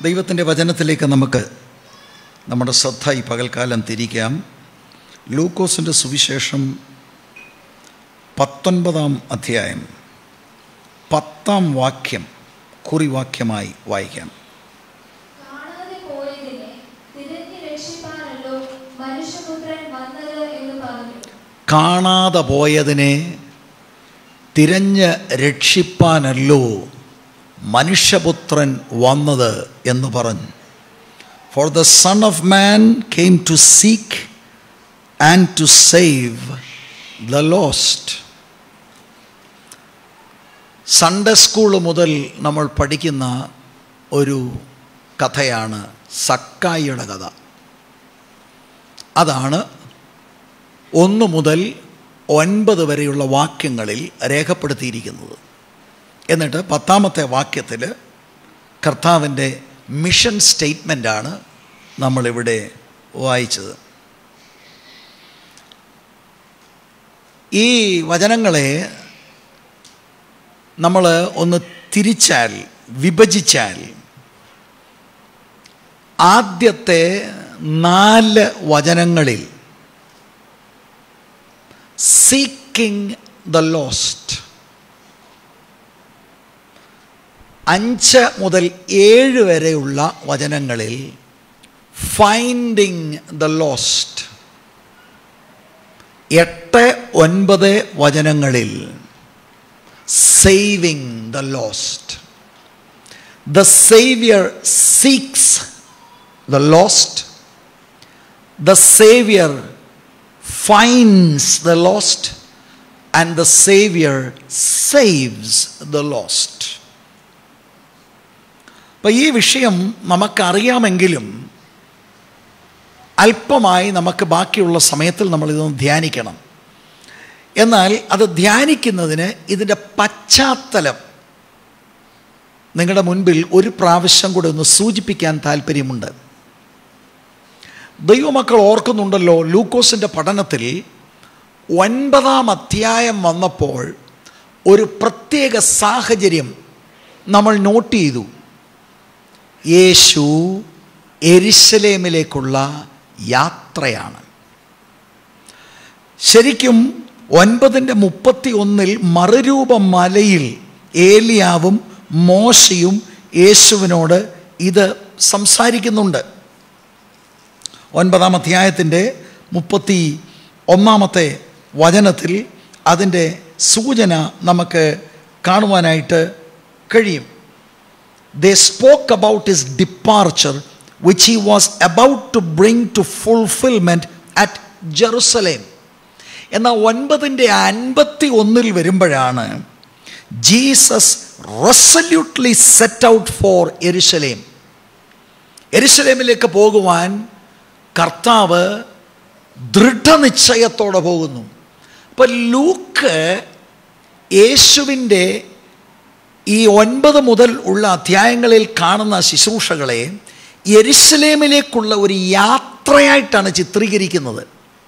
ദൈവത്തിൻ്റെ വചനത്തിലേക്ക് നമുക്ക് നമ്മുടെ ശ്രദ്ധ ഈ പകൽക്കാലം തിരിക്കാം ലൂക്കോസിൻ്റെ സുവിശേഷം പത്തൊൻപതാം അധ്യായം പത്താം വാക്യം കുറിവാക്യമായി വായിക്കാം കാണാതെ പോയതിനെ തിരഞ്ഞു രക്ഷിപ്പാനല്ലോ മനുഷ്യപുത്രൻ വന്നത് എന്ന് പറഞ്ഞു കാണാതെ പോയതിനെ തിരഞ്ഞ് രക്ഷിപ്പാനല്ലോ മനുഷ്യപുത്രൻ വന്നത് എന്ന് പറഞ്ഞു for the son of man came to seek and to save the lost Sunday school മുതൽ നമ്മൾ പഠിക്കുന്ന ഒരു കഥയാണ് സക്കായിയുടെ കഥ അതാണ് ഒന്ന് മുതൽ ഒൻപത് വരെയുള്ള വാക്യങ്ങളിൽ രേഖപ്പെടുത്തിയിരിക്കുന്നത് എന്നിട്ട് പത്താമത്തെ വാക്യത്തിൽ കർത്താവിൻ്റെ മിഷൻ സ്റ്റേറ്റ്മെൻ്റാണ് നമ്മളിവിടെ വായിച്ചത് ഈ വചനങ്ങളെ നമ്മൾ ഒന്ന് തിരിച്ചാൽ വിഭജിച്ചാൽ ആദ്യത്തെ നാല് വചനങ്ങളിൽ സീക്കിംഗ് ദ ലോസ്റ്റ് അഞ്ച് മുതൽ ഏഴ് വരെയുള്ള വചനങ്ങളിൽ ഫൈൻഡിങ് ദ ലോസ്റ്റ് എട്ട് ഒൻപത് വചനങ്ങളിൽ saving the lost the saviour seeks the lost the saviour finds the lost and the Savior saves the lost. അപ്പം ഈ വിഷയം നമുക്കറിയാമെങ്കിലും അല്പമായി നമുക്ക് ബാക്കിയുള്ള സമയത്തിൽ നമ്മൾ ഇതൊന്ന് ധ്യാനിക്കണം എന്നാൽ അത് ധ്യാനിക്കുന്നതിന് ഇതിൻ്റെ പശ്ചാത്തലം നിങ്ങളുടെ മുൻപിൽ ഒരു പ്രാവശ്യം കൂടെ ഒന്ന് സൂചിപ്പിക്കാൻ താല്പര്യമുണ്ട് ദൈവമക്കൾ ഓർക്കുന്നുണ്ടല്ലോ ലൂക്കോസിൻ്റെ പഠനത്തിൽ ഒൻപതാം അധ്യായം വന്നപ്പോൾ ഒരു പ്രത്യേക സാഹചര്യം നമ്മൾ നോട്ട് ചെയ്തു യേശു എരിശലേമിലേക്കുള്ള യാത്രയാണ് ശരിക്കും ഒൻപതിൻ്റെ മുപ്പത്തി ഒന്നിൽ മറുരൂപ മലയിൽ ഏലിയാവും മോശയും യേശുവിനോട് ഇത് സംസാരിക്കുന്നുണ്ട് ഒൻപതാം അധ്യായത്തിൻ്റെ മുപ്പത്തി ഒന്നാമത്തെ വചനത്തിൽ അതിൻ്റെ സൂചന നമുക്ക് കാണുവാനായിട്ട് കഴിയും they spoke about his departure which he was about to bring to fulfilment at Jerusalem എന്നാൽ ഒൻപതിൻ്റെ അൻപത്തി ഒന്നിൽ വരുമ്പോഴാണ് Jesus resolutely set out for Jerusalem എരുസലേമിലേക്ക് പോകുവാൻ കർത്താവ് ദൃഢനിശ്ചയത്തോടെ പോകുന്നു അപ്പം ലൂക്ക് യേശുവിൻ്റെ ഈ ഒൻപത് മുതൽ ഉള്ള അധ്യായങ്ങളിൽ കാണുന്ന ശുശ്രൂഷകളെ യെരുസലേമിലേക്കുള്ള ഒരു യാത്രയായിട്ടാണ് ചിത്രീകരിക്കുന്നത്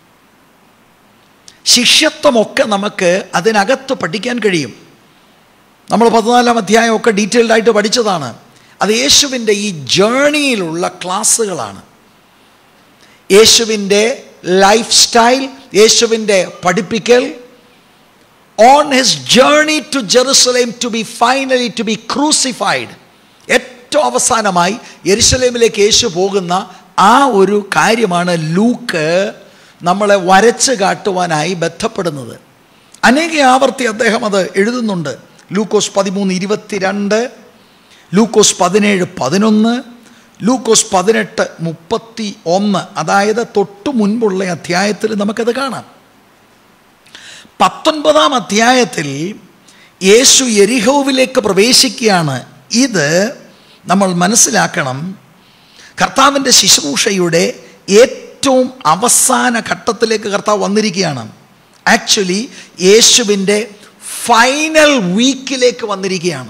ശിഷ്യത്വമൊക്കെ നമുക്ക് അതിനകത്ത് പഠിക്കാൻ കഴിയും നമ്മൾ പതിനാലാം അധ്യായമൊക്കെ ഡീറ്റെയിൽഡ് ആയിട്ട് പഠിച്ചതാണ് അത് യേശുവിൻ്റെ ഈ ജേണിയിലുള്ള ക്ലാസ്സുകളാണ് യേശുവിൻ്റെ ലൈഫ് സ്റ്റൈൽ യേശുവിൻ്റെ പഠിപ്പിക്കൽ on his journey to Jerusalem to be finally to be crucified ഏറ്റവും അവസാനമായി യെരുസലേമിലേക്ക് യേശു പോകുന്ന ആ ഒരു കാര്യമാണ് ലൂക്ക് നമ്മളെ വരച്ച് കാട്ടുവാനായി ബന്ധപ്പെടുന്നത് അനേക ആവർത്തി അദ്ദേഹം അത് എഴുതുന്നുണ്ട് ലൂക്കോസ് പതിമൂന്ന് ഇരുപത്തിരണ്ട് ലൂക്കോസ് പതിനേഴ് പതിനൊന്ന് ലൂക്കോസ് പതിനെട്ട് മുപ്പത്തി ഒന്ന് അതായത് തൊട്ടു മുൻപുള്ള അധ്യായത്തിൽ നമുക്കത് കാണാം പത്തൊൻപതാം അധ്യായത്തിൽ യേശു എരിഹോവിലേക്ക് പ്രവേശിക്കുകയാണ് ഇത് നമ്മൾ മനസ്സിലാക്കണം കർത്താവിൻ്റെ ശുശ്രൂഷയുടെ ഏറ്റവും അവസാന ഘട്ടത്തിലേക്ക് കർത്താവ് വന്നിരിക്കുകയാണ് ആക്ച്വലി യേശുവിൻ്റെ ഫൈനൽ വീക്കിലേക്ക് വന്നിരിക്കുകയാണ്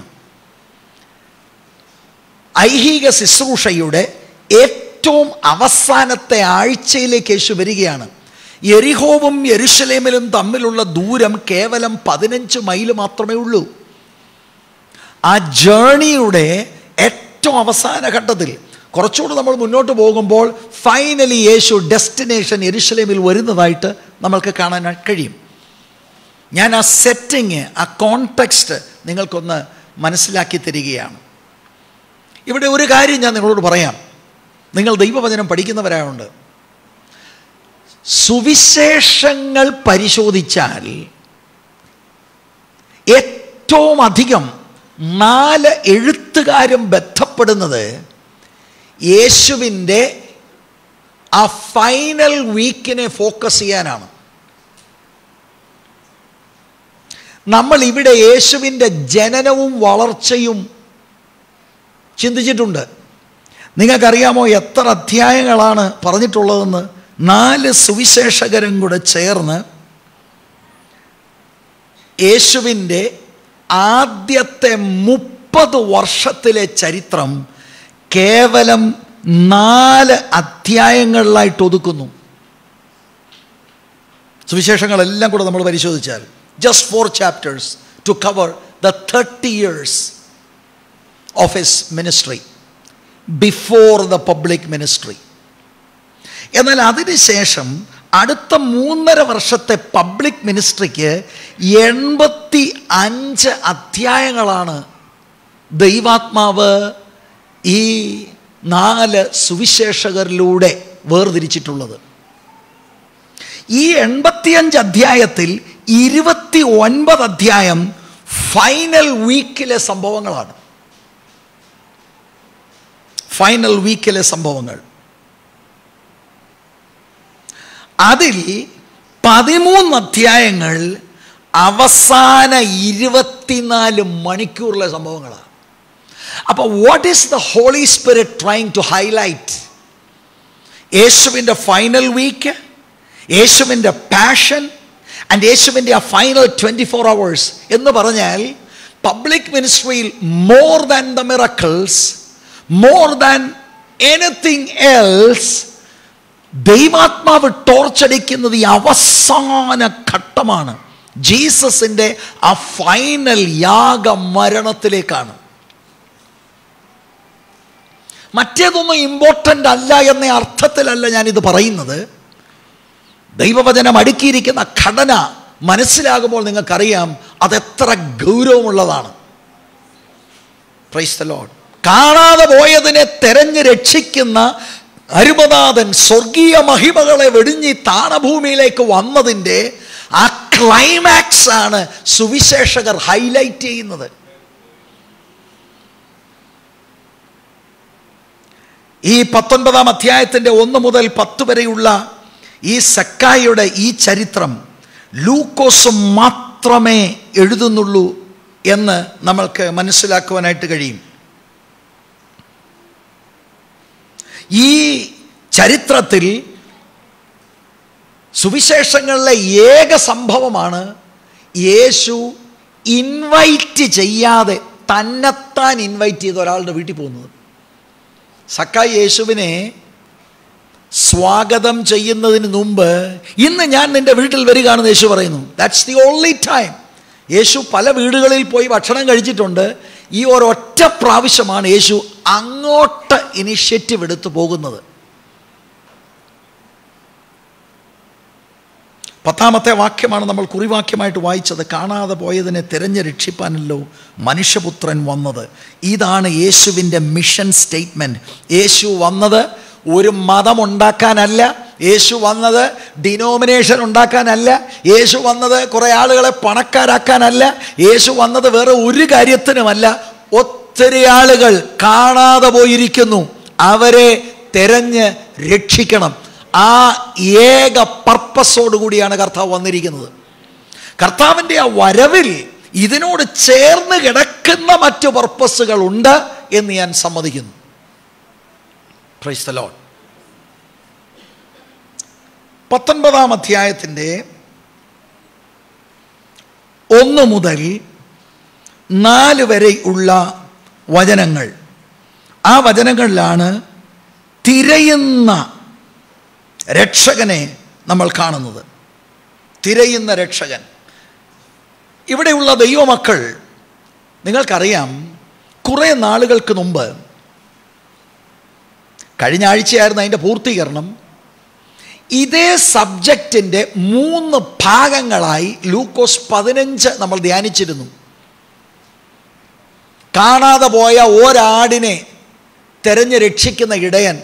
ഐഹിക ശുശ്രൂഷയുടെ ഏറ്റവും അവസാനത്തെ ആഴ്ചയിലേക്ക് യേശു വരികയാണ് എരിഹോവും യെരുഷലേമിലും തമ്മിലുള്ള ദൂരം കേവലം പതിനഞ്ച് മൈൽ മാത്രമേ ഉള്ളൂ ആ ജേണിയുടെ ഏറ്റവും ഏറ്റവും അവസാന ഘട്ടത്തിൽ കുറച്ചുകൂടി നമ്മൾ മുന്നോട്ട് പോകുമ്പോൾ ഫൈനലി യേശു ഡെസ്റ്റിനേഷൻ എരുഷലേമിൽ വരുന്നതായിട്ട് നമ്മൾക്ക് കാണാൻ കഴിയും ഞാൻ ആ സെറ്റിങ് ആ കോണ്ടെക്സ്റ്റ് നിങ്ങൾക്കൊന്ന് മനസ്സിലാക്കി തരികയാണ് ഇവിടെ ഒരു കാര്യം ഞാൻ നിങ്ങളോട് പറയാം നിങ്ങൾ ദൈവവചനം പഠിക്കുന്നവരായുണ്ട് സുവിശേഷങ്ങൾ പരിശോധിച്ചാൽ ഏറ്റവും അധികം നാല് എഴുത്തുകാരും ബന്ധപ്പെടുന്നത് യേശുവിൻ്റെ ആ ഫൈനൽ വീക്കിനെ ഫോക്കസ് ചെയ്യാനാണ് നമ്മൾ ഇവിടെ യേശുവിൻ്റെ ജനനവും വളർച്ചയും ചിന്തിച്ചിട്ടുണ്ട് നിങ്ങൾക്കറിയാമോ എത്ര അധ്യായങ്ങളാണ് പറഞ്ഞിട്ടുള്ളതെന്ന് നാല് സുവിശേഷകരും കൂടെ ചേർന്ന് യേശുവിൻ്റെ ആദ്യത്തെ മുപ്പത് വർഷത്തിലെ ചരിത്രം കേവലം നാല് അധ്യായങ്ങളിലായിട്ട് ഒതുക്കുന്നു സുവിശേഷങ്ങളെല്ലാം കൂടെ നമ്മൾ പരിശോധിച്ചാൽ just four chapters to cover the thirty years of his ministry before the public ministry എന്നാൽ അതിനുശേഷം അടുത്ത മൂന്നര വർഷത്തെ പബ്ലിക് മിനിസ്ട്രിക്ക് എൺപത്തി അഞ്ച് അധ്യായങ്ങളാണ് ദൈവാത്മാവ് ഈ നാല് സുവിശേഷകരിലൂടെ വേർതിരിച്ചിട്ടുള്ളത് ഈ എൺപത്തിയഞ്ച് അധ്യായത്തിൽ ഇരുപത്തി ഒൻപത് അധ്യായം ഫൈനൽ വീക്കിലെ സംഭവങ്ങളാണ് ഫൈനൽ വീക്കിലെ സംഭവങ്ങൾ അതിൽ പതിമൂന്ന് അധ്യായങ്ങൾ അവസാന ഇരുപത്തിനാല് മണിക്കൂറിലെ സംഭവങ്ങളാണ് അപ്പോൾ what is the Holy Spirit trying to highlight യേശുവിൻ്റെ ഫൈനൽ വീക്ക് യേശുവിൻ്റെ പാഷൻ ആൻഡ് യേശുവിൻ്റെ ആ ഫൈനൽ ട്വൻറ്റി ഫോർ അവേഴ്സ് എന്ന് പറഞ്ഞാൽ പബ്ലിക് മിനിസ്ട്രിയിൽ more than the miracles more than anything else ദൈവാത്മാവ് ടോർച്ചടിക്കുന്നത് ഈ അവസാന ഘട്ടമാണ് ജീസസിൻ്റെ ആ ഫൈനൽ യാഗ മരണത്തിലേക്കാണ് മറ്റേതൊന്നും ഇമ്പോർട്ടൻ്റ് അല്ല എന്ന അർത്ഥത്തിലല്ല ഞാനിത് പറയുന്നത് ദൈവവചനം അടുക്കിയിരിക്കുന്ന ഘടന മനസ്സിലാകുമ്പോൾ നിങ്ങൾക്കറിയാം അതെത്ര ഗൗരവമുള്ളതാണ് പ്രൈസ് ദ ലോഡ് കാണാതെ പോയതിനെ തെരഞ്ഞ് രക്ഷിക്കുന്ന അരുമനാഥൻ സ്വർഗീയ മഹിമകളെ വെടിഞ്ഞ് ഈ താണഭൂമിയിലേക്ക് വന്നതിൻ്റെ ആ ക്ലൈമാക്സ് ആണ് സുവിശേഷകർ ഹൈലൈറ്റ് ചെയ്യുന്നത് ഈ പത്തൊൻപതാം അധ്യായത്തിൻ്റെ ഒന്ന് മുതൽ പത്ത് വരെയുള്ള ഈ സക്കായിയുടെ ഈ ചരിത്രം ലൂക്കോസ് മാത്രമേ എഴുതുന്നുള്ളൂ എന്ന് നമ്മൾക്ക് മനസ്സിലാക്കുവാനായിട്ട് കഴിയും ഈ ചരിത്രത്തിൽ സുവിശേഷങ്ങളിലെ ഏക സംഭവമാണ് യേശു ഇൻവൈറ്റ് ചെയ്യാതെ തന്നെത്താൻ ഇൻവൈറ്റ് ചെയ്ത ഒരാളുടെ വീട്ടിൽ പോകുന്നത് സക്കായി യേശുവിനെ സ്വാഗതം ചെയ്യുന്നതിന് മുമ്പ് ഇന്ന് ഞാൻ നിന്റെ വീട്ടിൽ വരികയാണെന്ന് യേശു പറയുന്നു ദാറ്റ്സ് ദി ഓൺലി ടൈം യേശു പല വീടുകളിൽ പോയി ഭക്ഷണം കഴിച്ചിട്ടുണ്ട് ഈ ഒരൊറ്റ പ്രാവശ്യമാണ് യേശു അങ്ങോട്ട് ഇനിഷ്യേറ്റീവ് എടുത്തു പോകുന്നത് പത്താമത്തെ വാക്യമാണ് നമ്മൾ കുറിവാക്യമായിട്ട് വായിച്ചത് കാണാതെ പോയതിനെ തിരഞ്ഞ് രക്ഷിപ്പാനല്ലോ മനുഷ്യപുത്രൻ വന്നത് ഇതാണ് യേശുവിൻ്റെ മിഷൻ സ്റ്റേറ്റ്മെൻറ്റ് യേശു വന്നത് ഒരു മതം ഉണ്ടാക്കാനല്ല യേശു വന്നത് ഡിനോമിനേഷൻ ഉണ്ടാക്കാനല്ല യേശു വന്നത് കുറേ ആളുകളെ പണക്കാരാക്കാനല്ല യേശു വന്നത് വേറെ ഒരു കാര്യത്തിനുമല്ല ഒത്തിരി ആളുകൾ കാണാതെ പോയിരിക്കുന്നു അവരെ തെരഞ്ഞ് രക്ഷിക്കണം ആ ഏക പർപ്പസോട് കൂടിയാണ് കർത്താവ് വന്നിരിക്കുന്നത് കർത്താവിൻ്റെ ആ വരവിൽ ഇതിനോട് ചേർന്ന് കിടക്കുന്ന മറ്റു പർപ്പസുകൾ ഉണ്ട് എന്ന് ഞാൻ സമ്മതിക്കുന്നു പ്രൈസ് ദ ലോഡ് പത്തൊൻപതാം അധ്യായത്തിൻ്റെ ഒന്ന് മുതൽ നാല് വരെ ഉള്ള വചനങ്ങൾ ആ വചനങ്ങളിലാണ് തിരയുന്ന രക്ഷകനെ നമ്മൾ കാണുന്നത് തിരയുന്ന രക്ഷകൻ ഇവിടെയുള്ള ദൈവമക്കൾ നിങ്ങൾക്കറിയാം കുറേ നാളുകൾക്ക് മുമ്പ് കഴിഞ്ഞ ആഴ്ചയായിരുന്നു അതിൻ്റെ പൂർത്തീകരണം ഇതേ സബ്ജക്റ്റിൻ്റെ മൂന്ന് ഭാഗങ്ങളായി ലൂക്കോസ് പതിനഞ്ച് നമ്മൾ ധ്യാനിച്ചിരുന്നു കാണാതെ പോയ ഒരാടിനെ തെരഞ്ഞു രക്ഷിക്കുന്ന ഇടയൻ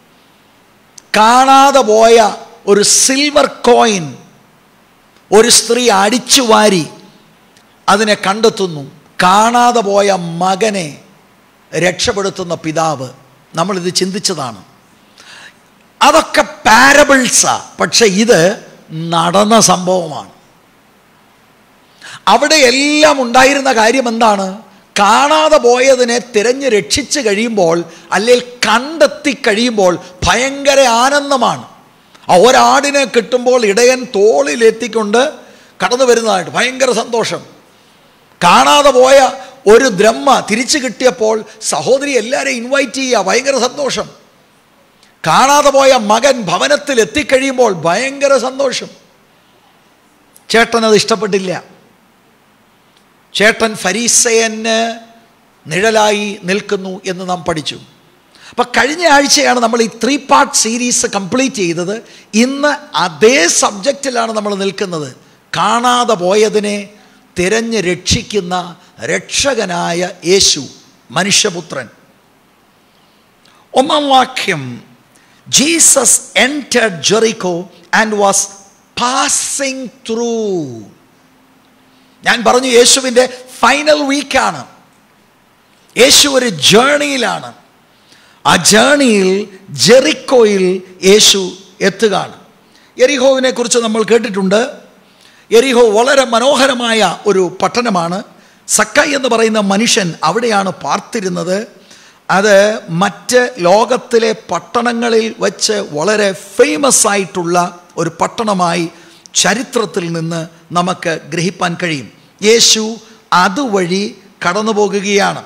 കാണാതെ പോയ ഒരു സിൽവർ കോയിൻ ഒരു സ്ത്രീ അടിച്ചു വാരി അതിനെ കണ്ടെത്തുന്നു കാണാതെ പോയ മകനെ രക്ഷപ്പെടുത്തുന്ന പിതാവ് നമ്മളിത് ചിന്തിച്ചതാണ് അതൊക്കെ പാരബിൾസാ പക്ഷെ ഇത് നടന്ന സംഭവമാണ് അവിടെ എല്ലാം ഉണ്ടായിരുന്ന കാര്യം എന്താണ് കാണാതെ പോയതിനെ തിരഞ്ഞ് രക്ഷിച്ച് കഴിയുമ്പോൾ അല്ലെങ്കിൽ കണ്ടെത്തി കഴിയുമ്പോൾ ഭയങ്കര ആനന്ദമാണ് ആ ഒരാടിനെ കിട്ടുമ്പോൾ ഇടയൻ തോളിലെത്തിക്കൊണ്ട് കടന്നു വരുന്നതായിട്ട് ഭയങ്കര സന്തോഷം കാണാതെ പോയ ഒരു ദ്രഹ്മ തിരിച്ചു കിട്ടിയപ്പോൾ സഹോദരി എല്ലാവരെയും ഇൻവൈറ്റ് ചെയ്യുക ഭയങ്കര സന്തോഷം കാണാതെ പോയ മകൻ ഭവനത്തിൽ എത്തിക്കഴിയുമ്പോൾ ഭയങ്കര സന്തോഷം ചേട്ടൻ അത് ഇഷ്ടപ്പെട്ടില്ല ചേട്ടൻ ഫരീസയന് നിഴലായി നിൽക്കുന്നു എന്ന് നാം പഠിച്ചു അപ്പം കഴിഞ്ഞ ആഴ്ചയാണ് നമ്മൾ ഈ ത്രീ പാർട്ട് സീരീസ് കംപ്ലീറ്റ് ചെയ്തത് ഇന്ന് അതേ സബ്ജക്റ്റിലാണ് നമ്മൾ നിൽക്കുന്നത് കാണാതെ പോയതിനെ തിരഞ്ഞ് രക്ഷിക്കുന്ന രക്ഷകനായ യേശു മനുഷ്യപുത്രൻ ഒന്നാം വാക്യം Jesus entered Jericho and was passing through ഞാൻ പറഞ്ഞു യേശുവിൻ്റെ ഫൈനൽ വീക്കാണ് യേശു ഒരു ജേണിയിലാണ് ആ ജേണിയിൽ ജെറിക്കോയിൽ യേശു എത്തുകയാണ് എരിഹോവിനെ കുറിച്ച് നമ്മൾ കേട്ടിട്ടുണ്ട് എരിഹോ വളരെ മനോഹരമായ ഒരു പട്ടണമാണ് സക്കായി എന്ന് പറയുന്ന മനുഷ്യൻ അവിടെയാണ് പാർത്തിരുന്നത് അത് മറ്റ് ലോകത്തിലെ പട്ടണങ്ങളിൽ വച്ച് വളരെ ഫേമസ് ആയിട്ടുള്ള ഒരു പട്ടണമായി ചരിത്രത്തിൽ നിന്ന് നമുക്ക് ഗ്രഹിപ്പാൻ കഴിയും യേശു അതുവഴി കടന്നു പോകുകയാണ്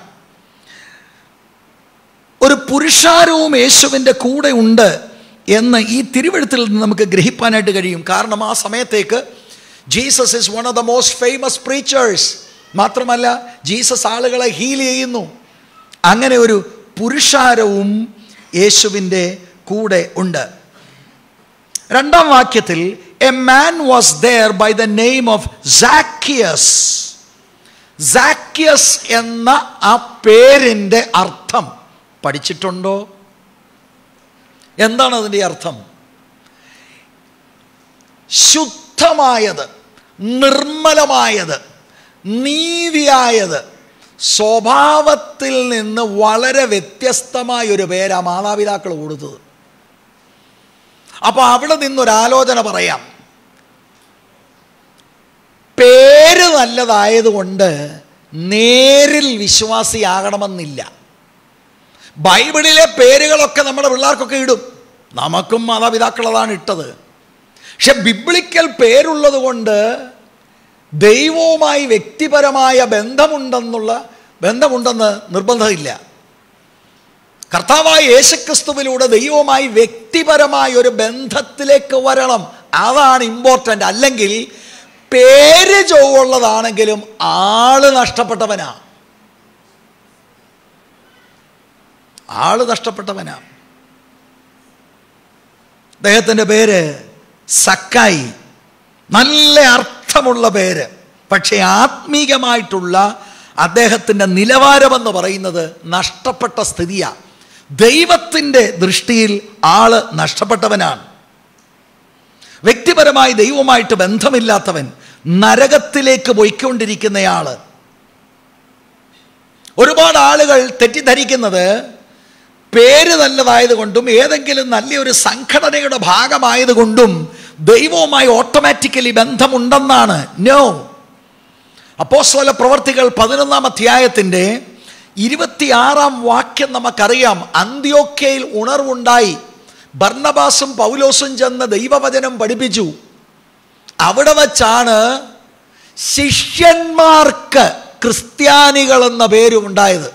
ഒരു പുരുഷാരവും യേശുവിൻ്റെ കൂടെ ഉണ്ട് എന്ന് ഈ തിരുവഴുത്തിൽ നിന്ന് നമുക്ക് ഗ്രഹിപ്പാനായിട്ട് കഴിയും കാരണം ആ സമയത്തേക്ക് Jesus is one of the most famous preachers മാത്രമല്ല ജീസസ് ആളുകളെ ഹീൽ ചെയ്യുന്നു അങ്ങനെ ഒരു പുരുഷാരവും യേശുവിൻ്റെ കൂടെ ഉണ്ട് രണ്ടാം വാക്യത്തിൽ a man was there by the name of Zacchaeus Zacchaeus എന്ന ആ പേരിൻ്റെ അർത്ഥം പഠിച്ചിട്ടുണ്ടോ എന്താണ് അതിൻ്റെ അർത്ഥം ശുദ്ധമായത് നിർമ്മലമായത് നീതിയായത് സ്വഭാവത്തിൽ നിന്ന് വളരെ വ്യത്യസ്തമായ ഒരു പേരാ മാതാപിതാക്കൾ കൊടുത്തത് അപ്പോൾ അവിടെ നിന്നൊരാലോചന പറയാം പേര് നല്ലതായതുകൊണ്ട് നേരിൽ വിശ്വാസിയാകണമെന്നില്ല ബൈബിളിലെ പേരുകളൊക്കെ നമ്മുടെ പിള്ളേർക്കൊക്കെ ഇടും നമുക്കും മാതാപിതാക്കൾ അതാണ് ഇട്ടത് പക്ഷെ ബിബ്ലിക്കൽ പേരുള്ളത് കൊണ്ട് ദൈവവുമായി വ്യക്തിപരമായ ബന്ധമുണ്ടെന്നുള്ള ബന്ധമുണ്ടെന്ന് നിർബന്ധമില്ല കർത്താവായ യേശുക്രിസ്തുവിലൂടെ ദൈവവുമായി വ്യക്തിപരമായ ഒരു ബന്ധത്തിലേക്ക് വരണം അതാണ് ഇമ്പോർട്ടൻ്റ് അല്ലെങ്കിൽ പേര് ചൊവ്വുള്ളതാണെങ്കിലും ആള് നഷ്ടപ്പെട്ടവനാ ആള് നഷ്ടപ്പെട്ടവനാ അദ്ദേഹത്തിൻ്റെ പേര് സക്കായി നല്ല അർത്ഥമുള്ള പേര് പക്ഷേ ആത്മീകമായിട്ടുള്ള അദ്ദേഹത്തിൻ്റെ നിലവാരമെന്ന് പറയുന്നത് നഷ്ടപ്പെട്ട സ്ഥിതിയാണ് ദൈവത്തിൻ്റെ ദൃഷ്ടിയിൽ ആള് നഷ്ടപ്പെട്ടവനാണ് വ്യക്തിപരമായി ദൈവവുമായിട്ട് ബന്ധമില്ലാത്തവൻ നരകത്തിലേക്ക് പോയിക്കൊണ്ടിരിക്കുന്നയാള് ഒരുപാട് ആളുകൾ തെറ്റിദ്ധരിക്കുന്നത് പേര് നല്ലതായതുകൊണ്ടും ഏതെങ്കിലും നല്ലൊരു സംഘടനയുടെ ഭാഗമായതുകൊണ്ടും ദൈവവുമായി ഓട്ടോമാറ്റിക്കലി ബന്ധമുണ്ടെന്നാണ് നോ അപ്പോസ്തല പ്രവർത്തികൾ പതിനൊന്നാം അധ്യായത്തിൻ്റെ ഇരുപത്തിയാറാം വാക്യം നമുക്കറിയാം അന്ത്യോക്കയിൽ ഉണർവുണ്ടായി ഭർണബാസും പൗലോസും ചെന്ന് ദൈവവചനം പഠിപ്പിച്ചു അവിടെ വച്ചാണ് ശിഷ്യന്മാർക്ക് ക്രിസ്ത്യാനികൾ എന്ന പേരും ഉണ്ടായത്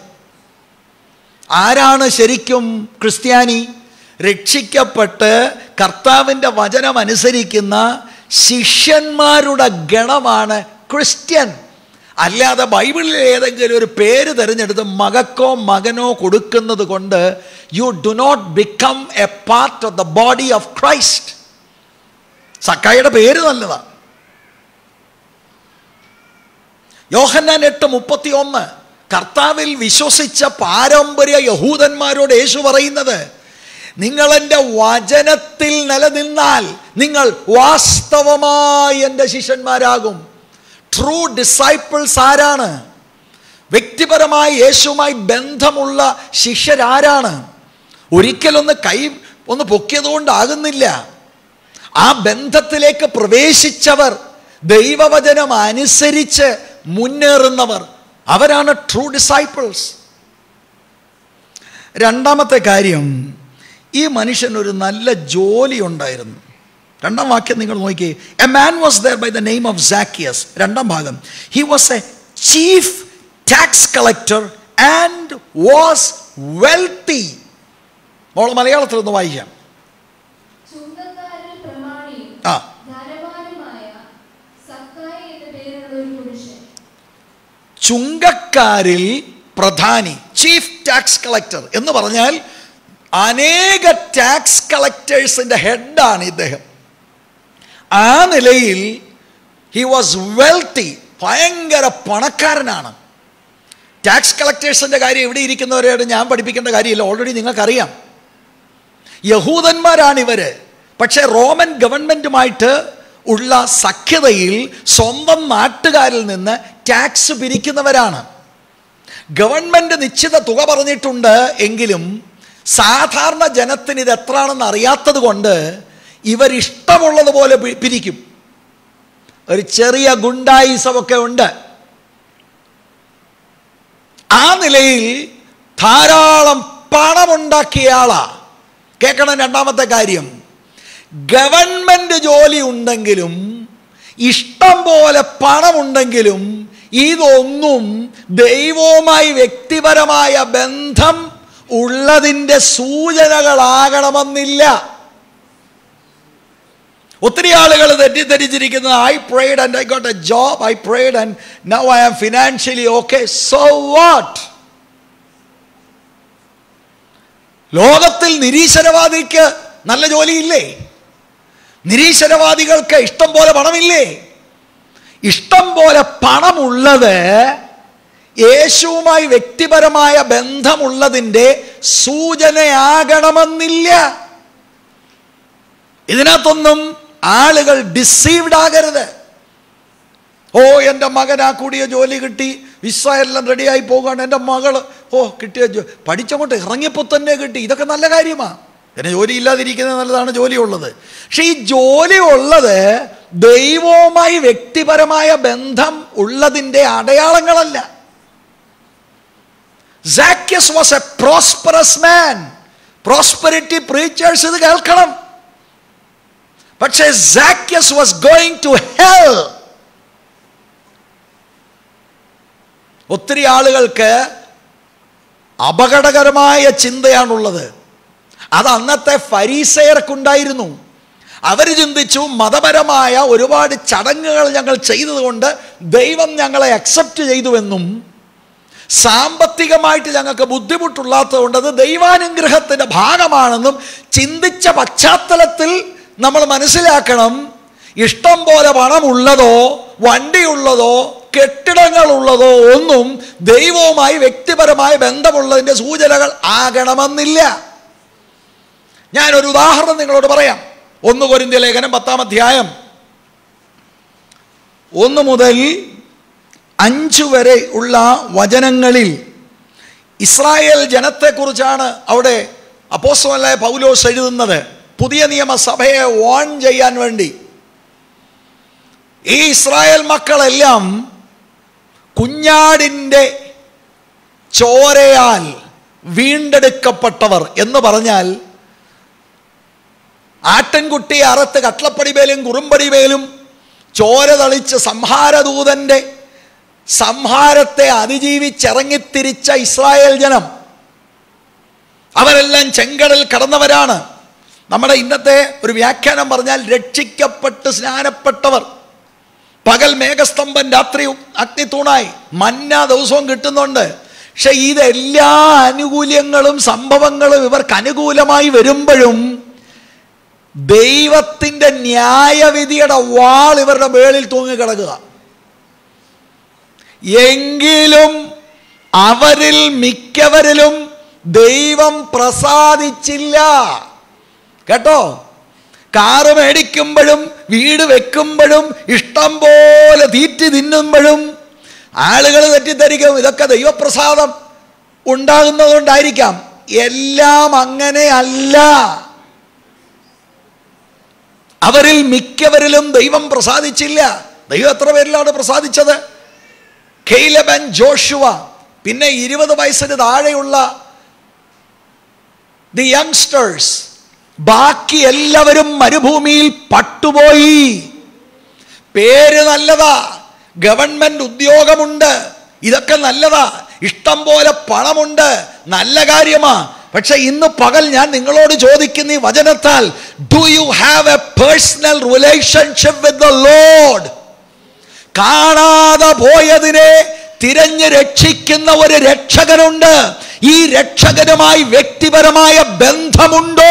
ആരാണ് ശരിക്കും ക്രിസ്ത്യാനി രക്ഷിക്കപ്പെട്ട് കർത്താവിൻ്റെ വചനം അനുസരിക്കുന്ന ശിഷ്യന്മാരുടെ ഗണമാണ് ക്രിസ്ത്യൻ അല്ലാതെ ബൈബിളിൽ ഏതെങ്കിലും ഒരു പേര് തിരഞ്ഞെടുത്ത് മകക്കോ മകനോ കൊടുക്കുന്നത് കൊണ്ട് you do not become a part of the body of Christ സക്കായിയുടെ പേര് നല്ലതാണ് യോഹന്നാൻ എട്ട് മുപ്പത്തി ഒന്ന് കർത്താവിൽ വിശ്വസിച്ച പാരമ്പര്യ യഹൂദന്മാരോട് യേശു പറയുന്നത് നിങ്ങൾ എൻ്റെ വചനത്തിൽ നിലനിന്നാൽ നിങ്ങൾ വാസ്തവമായി എൻ്റെ ശിഷ്യന്മാരാകും ട്രൂ ഡിസൈപ്പിൾസ് ആരാണ് വ്യക്തിപരമായി യേശുവുമായി ബന്ധമുള്ള ശിഷ്യരാരാണ് ഒരിക്കലൊന്ന് കൈ ഒന്ന് പൊക്കിയതുകൊണ്ടാകുന്നില്ല ആ ബന്ധത്തിലേക്ക് പ്രവേശിച്ചവർ ദൈവവചനം അനുസരിച്ച് മുന്നേറുന്നവർ അവരാണ് ട്രൂ ഡിസൈപ്പിൾസ് രണ്ടാമത്തെ കാര്യം ഈ മനുഷ്യൻ ഒരു നല്ല ജോലി ഉണ്ടായിരുന്നു രണ്ടാം വാക്യം നിങ്ങൾ നോക്കിയേ a man was there by the name of Zacchaeus രണ്ടാം ഭാഗം he was a chief tax collector and was wealthy മോൾ മലയാളത്തിൽ ഒന്ന് വായിക്കാം ചുങ്കക്കാരിൽ പ്രമാണിയും ആ ധനവാനുമായ സക്കായി എന്ന പേരുള്ള ഒരു പുരുഷൻ ചുങ്കക്കാരിൽ പ്രധാനി ചീഫ് ടാക്സ് കളക്ടർ എന്ന് പറഞ്ഞാൽ അനേക ടാക്സ് കളക്ടേഴ്സിന്റെ ഹെഡാണ് ഇദ്ദേഹം ആ നിലയിൽ ഹി വാസ് വെൽത്തി ഭയങ്കര പണക്കാരനാണ് ടാക്സ് കളക്ടേഴ്സിന്റെ കാര്യം ഇവിടെ ഇരിക്കുന്നവരോട് ഞാൻ പഠിപ്പിക്കേണ്ട കാര്യമില്ല ഓൾറെഡി നിങ്ങൾക്കറിയാം യഹൂദന്മാരാണ് ഇവര് പക്ഷേ റോമൻ ഗവൺമെന്റുമായിട്ട് ഉള്ള സഖ്യതയിൽ സ്വന്തം നാട്ടുകാരിൽ നിന്ന് ടാക്സ് പിരിക്കുന്നവരാണ് ഗവൺമെന്റ് നിശ്ചിത തുക പറഞ്ഞിട്ടുണ്ട് എങ്കിലും സാധാരണ ജനത്തിന് ഇത് എത്രയാണെന്ന് അറിയാത്തത് കൊണ്ട് ഇവരിഷ്ടമുള്ളതുപോലെ പി- പിരിക്കും ഒരു ചെറിയ ഗുണ്ടായിസമൊക്കെ ഉണ്ട് ആ നിലയിൽ ധാരാളം പണമുണ്ടാക്കിയ ആളാ കേൾക്കണം രണ്ടാമത്തെ കാര്യം ഗവൺമെന്റ് ജോലി ഉണ്ടെങ്കിലും ഇഷ്ടം പോലെ പണമുണ്ടെങ്കിലും ഇതൊന്നും ദൈവവുമായി വ്യക്തിപരമായ ബന്ധം ഉള്ളതിൻ്റെ സൂചനകളാകണമെന്നില്ല ഒത്തിരി ആളുകൾ തെറ്റിദ്ധരിച്ചിരിക്കുന്നത് I prayed and I got a job I prayed and now I am financially okay so what ലോകത്തിൽ നിരീശ്വരവാദിക്ക് നല്ല ജോലിയില്ലേ നിരീശ്വരവാദികൾക്ക് ഇഷ്ടം പോലെ പണമില്ലേ ഇഷ്ടം പോലെ പണമുള്ളത് യേശുവുമായി വ്യക്തിപരമായ ബന്ധമുള്ളതിൻ്റെ സൂചനയാകണമെന്നില്ല ഇതിനകത്തൊന്നും ആളുകൾ ഡിസീവ്ഡ് ആകരുത് ഓ എൻ്റെ മകൻ ആ കൂടിയ ജോലി കിട്ടി വിസ എല്ലാം റെഡിയായി പോകുകയാണ് എൻ്റെ മകള് ഓ കിട്ടിയ ജോ പഠിച്ചങ്ങോട്ട് ഇറങ്ങിയപ്പോൾ തന്നെ കിട്ടി ഇതൊക്കെ നല്ല കാര്യമാണ് പിന്നെ ജോലി ഇല്ലാതിരിക്കുന്നത് നല്ലതാണ് ജോലി ഉള്ളത് പക്ഷെ ഈ ജോലി ഉള്ളത് ദൈവവുമായി വ്യക്തിപരമായ ബന്ധം ഉള്ളതിൻ്റെ അടയാളങ്ങളല്ല Zacchaeus was a prosperous man prosperity preachers ഇത് കേൾക്കണം പക്ഷേ Zacchaeus was going to hell ഒത്തിരി ആളുകൾക്ക് അപകടകരമായ ചിന്തയാണുള്ളത് അത് അന്നത്തെ ഫരീസയർക്കുണ്ടായിരുന്നു അവർ ചിന്തിച്ചു മതപരമായ ഒരുപാട് ചടങ്ങുകൾ ഞങ്ങൾ ചെയ്തതുകൊണ്ട് ദൈവം ഞങ്ങളെ അക്സെപ്റ്റ് ചെയ്തുവെന്നും സാമ്പത്തികമായിട്ട് ഞങ്ങൾക്ക് ബുദ്ധിമുട്ടുള്ളതുകൊണ്ട് അത് ദൈവാനുഗ്രഹത്തിൻ്റെ ഭാഗമാണെന്നും ചിന്തിച്ച പശ്ചാത്തലത്തിൽ നമ്മൾ മനസ്സിലാക്കണം ഇഷ്ടം പോലെ പണമുള്ളതോ വണ്ടിയുള്ളതോ കെട്ടിടങ്ങളുള്ളതോ ഒന്നും ദൈവവുമായി വ്യക്തിപരമായ ബന്ധമുള്ളതിൻ്റെ സൂചനകൾ ആകണമെന്നില്ല ഞാനൊരു ഉദാഹരണം നിങ്ങളോട് പറയാം ഒന്ന് കൊരിന്ത്യ ലേഖനം പത്താം അധ്യായം ഒന്ന് മുതൽ അഞ്ച് വരെ ഉള്ള വചനങ്ങളിൽ ഇസ്രായേൽ ജനത്തെക്കുറിച്ചാണ് അവിടെ അപ്പോസ്തലനായ പൗലോസ് എഴുതുന്നത് പുതിയ നിയമസഭയെ വാൺ ചെയ്യാൻ വേണ്ടി ഈ ഇസ്രായേൽ മക്കളെല്ലാം കുഞ്ഞാടിൻ്റെ ചോരയാൽ വീണ്ടെടുക്കപ്പെട്ടവർ എന്ന് പറഞ്ഞാൽ ആട്ടിൻകുട്ടിയെ അറുത്ത് കട്ലപ്പടിമേലും കുറുമ്പടിമേലും ചോര തളിച്ച് സംഹാരദൂതന്റെ സംഹാരത്തെ അതിജീവിച്ചിറങ്ങിത്തിരിച്ച ഇസ്രായേൽ ജനം അവരെല്ലാം ചെങ്കടൽ കടന്നവരാണ് നമ്മുടെ ഇന്നത്തെ ഒരു വ്യാഖ്യാനം പറഞ്ഞാൽ രക്ഷിക്കപ്പെട്ട് സ്നാനപ്പെട്ടവർ പകൽ മേഘസ്തംഭൻ രാത്രി അഗ്നിത്തൂണായി മന്ന ദിവസവും കിട്ടുന്നുണ്ട് പക്ഷെ ഇതെല്ലാ ആനുകൂല്യങ്ങളും സംഭവങ്ങളും ഇവർക്ക് അനുകൂലമായി വരുമ്പോഴും ദൈവത്തിൻ്റെ ന്യായവിധിയുടെ വാൾ ഇവരുടെ മേളിൽ തൂങ്ങിക്കിടക്കുക എങ്കിലും അവരിൽ മിക്കവരിലും ദൈവം പ്രസാദിച്ചില്ല കേട്ടോ കാറ് മേടിക്കുമ്പോഴും വീട് വെക്കുമ്പോഴും ഇഷ്ടം പോലെ തീറ്റി തിന്നുമ്പോഴും ആളുകൾ തെറ്റിദ്ധരിക്കും ഇതൊക്കെ ദൈവപ്രസാദം ഉണ്ടാകുന്നതുകൊണ്ടായിരിക്കാം എല്ലാം അങ്ങനെയല്ല അവരിൽ മിക്കവരിലും ദൈവം പ്രസാദിച്ചില്ല ദൈവം എത്ര പേരിലാണ് പ്രസാദിച്ചത് കെയ്ലബൻ ജോഷുവ പിന്നെ ഇരുപത് വയസ്സിന് താഴെയുള്ള ദി യങ്സ്റ്റേഴ്സ് ബാക്കി എല്ലാവരും മരുഭൂമിയിൽ പട്ടുപോയി പേര് നല്ലതാ ഗവൺമെന്റ് ഉദ്യോഗമുണ്ട് ഇതൊക്കെ നല്ലതാ ഇഷ്ടം പോലെ പണമുണ്ട് നല്ല കാര്യമാ പക്ഷെ ഇന്ന് പകൽ ഞാൻ നിങ്ങളോട് ചോദിക്കുന്ന ഈ വചനത്താൽ do you have a personal relationship with the Lord കാണാതെ പോയതിനെ തിരഞ്ഞ് രക്ഷിക്കുന്ന ഒരു രക്ഷകനുണ്ട് ഈ രക്ഷകനുമായി വ്യക്തിപരമായ ബന്ധമുണ്ടോ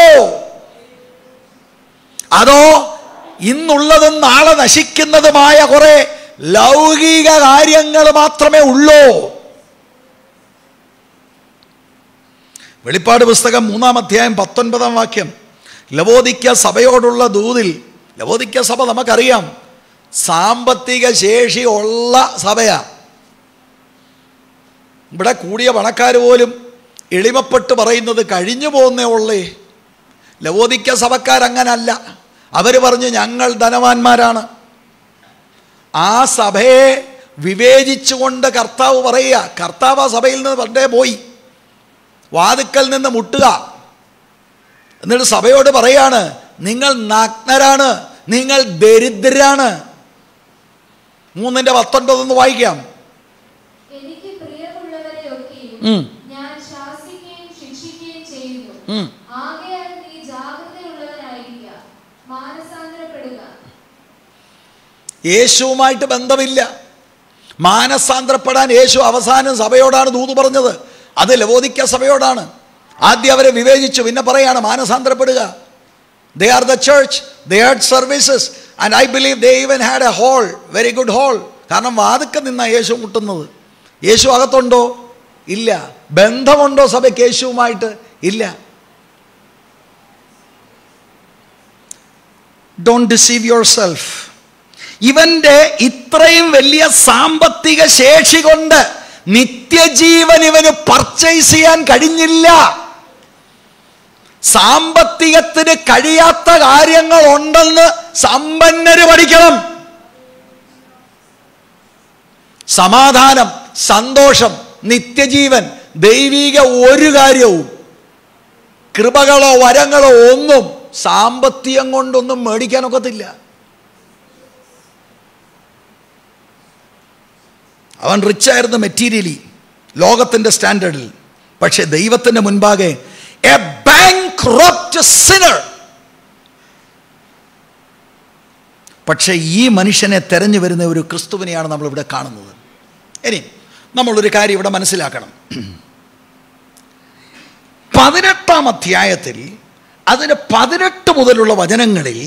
അതോ ഇന്നുള്ളതും നാളെ നശിക്കുന്നതുമായ കുറെ ലൗകിക കാര്യങ്ങൾ മാത്രമേ ഉള്ളൂ വെളിപ്പാട് പുസ്തകം മൂന്നാം അധ്യായം പത്തൊൻപതാം വാക്യം ലവോദിക്ക സഭയോടുള്ള ദൂതിൽ ലവോദിക്ക സഭ നമുക്കറിയാം സാമ്പത്തിക ശേഷി ഉള്ള സഭയാ ഇവിടെ കൂടിയ പണക്കാർ പോലും എളിമപ്പെട്ട് പറയുന്നത് കഴിഞ്ഞു പോകുന്നേ ഉള്ളേ ലവോദിക്ക സഭക്കാരങ്ങനല്ല അവർ പറഞ്ഞു ഞങ്ങൾ ധനവാന്മാരാണ് ആ സഭയെ വിവേചിച്ചുകൊണ്ട് കർത്താവ് പറയുക കർത്താവ് ആ സഭയിൽ നിന്ന് പണ്ടേ പോയി വാതുക്കൽ നിന്ന് മുട്ടുക എന്നിട്ട് സഭയോട് പറയാണ് നിങ്ങൾ നഗ്നരാണ് നിങ്ങൾ ദരിദ്രരാണ് മൂന്നിന്റെ പത്തൊൻപതൊന്ന് വായിക്കാം എനിക്ക് പ്രിയമുള്ളവരെയൊക്കെയും ഉം. ഞാൻ ശാസിക്കുകയും ശിക്ഷിക്കുകയും ചെയ്യുന്നു ഉം. ആകയാൽ നീ ജാഗ്രതയുള്ളവനായിരിക്കുക മാനസാന്തരപ്പെടുക യേശുവുമായിട്ട് ബന്ധമില്ല മാനസാന്തരപ്പെടാൻ യേശു അവസാനം സഭയോടാണ് ദൂത് പറഞ്ഞത് അത് ലവോദിക്ക സഭയോടാണ് ആദ്യം അവരെ വിവേചിച്ചു പിന്നെ പറയാണ് മാനസാന്തരപ്പെടുക they are the church they had services and I believe they even had a hole very good hole കാരണം വാതുക്ക നിന്ന യേശു മുട്ടുന്നത് യേശു അകത്തുണ്ടോ ഇല്ല ബന്ധമുണ്ടോ സഭയ്ക്ക് യേശുവുമായിട്ട് ഇല്ല ഡോണ്ട് ഡിസീവ് യുവർ സെൽഫ് ഇവന്റെ ഇത്രയും വലിയ സാമ്പത്തിക ശേഷി കൊണ്ട് നിത്യജീവൻ ഇവന് പർച്ചേസ് ചെയ്യാൻ കഴിഞ്ഞില്ല സാമ്പത്തികത്തിന് കഴിയാത്ത കാര്യങ്ങൾ ഉണ്ടെന്ന് സമ്പന്നര് പഠിക്കണം സമാധാനം സന്തോഷം നിത്യജീവൻ ദൈവിക ഒരു കാര്യവും കൃപകളോ വരങ്ങളോ ഒന്നും സാമ്പത്തികം കൊണ്ടൊന്നും മേടിക്കാനൊക്കത്തില്ല അവൻ റിച്ചായിരുന്നു മെറ്റീരിയലി ലോകത്തിൻ്റെ സ്റ്റാൻഡേർഡിൽ പക്ഷെ ദൈവത്തിൻ്റെ മുൻപാകെ എ ബാങ്ക് സിനർ പക്ഷേ ഈ മനുഷ്യനെ തെരഞ്ഞു വരുന്ന ഒരു ക്രിസ്തുവിനെയാണ് നമ്മളിവിടെ കാണുന്നത് ഇനി നമ്മളൊരു കാര്യം ഇവിടെ മനസ്സിലാക്കണം പതിനെട്ടാം അധ്യായത്തിൽ അതിന് പതിനെട്ട് മുതലുള്ള വചനങ്ങളിൽ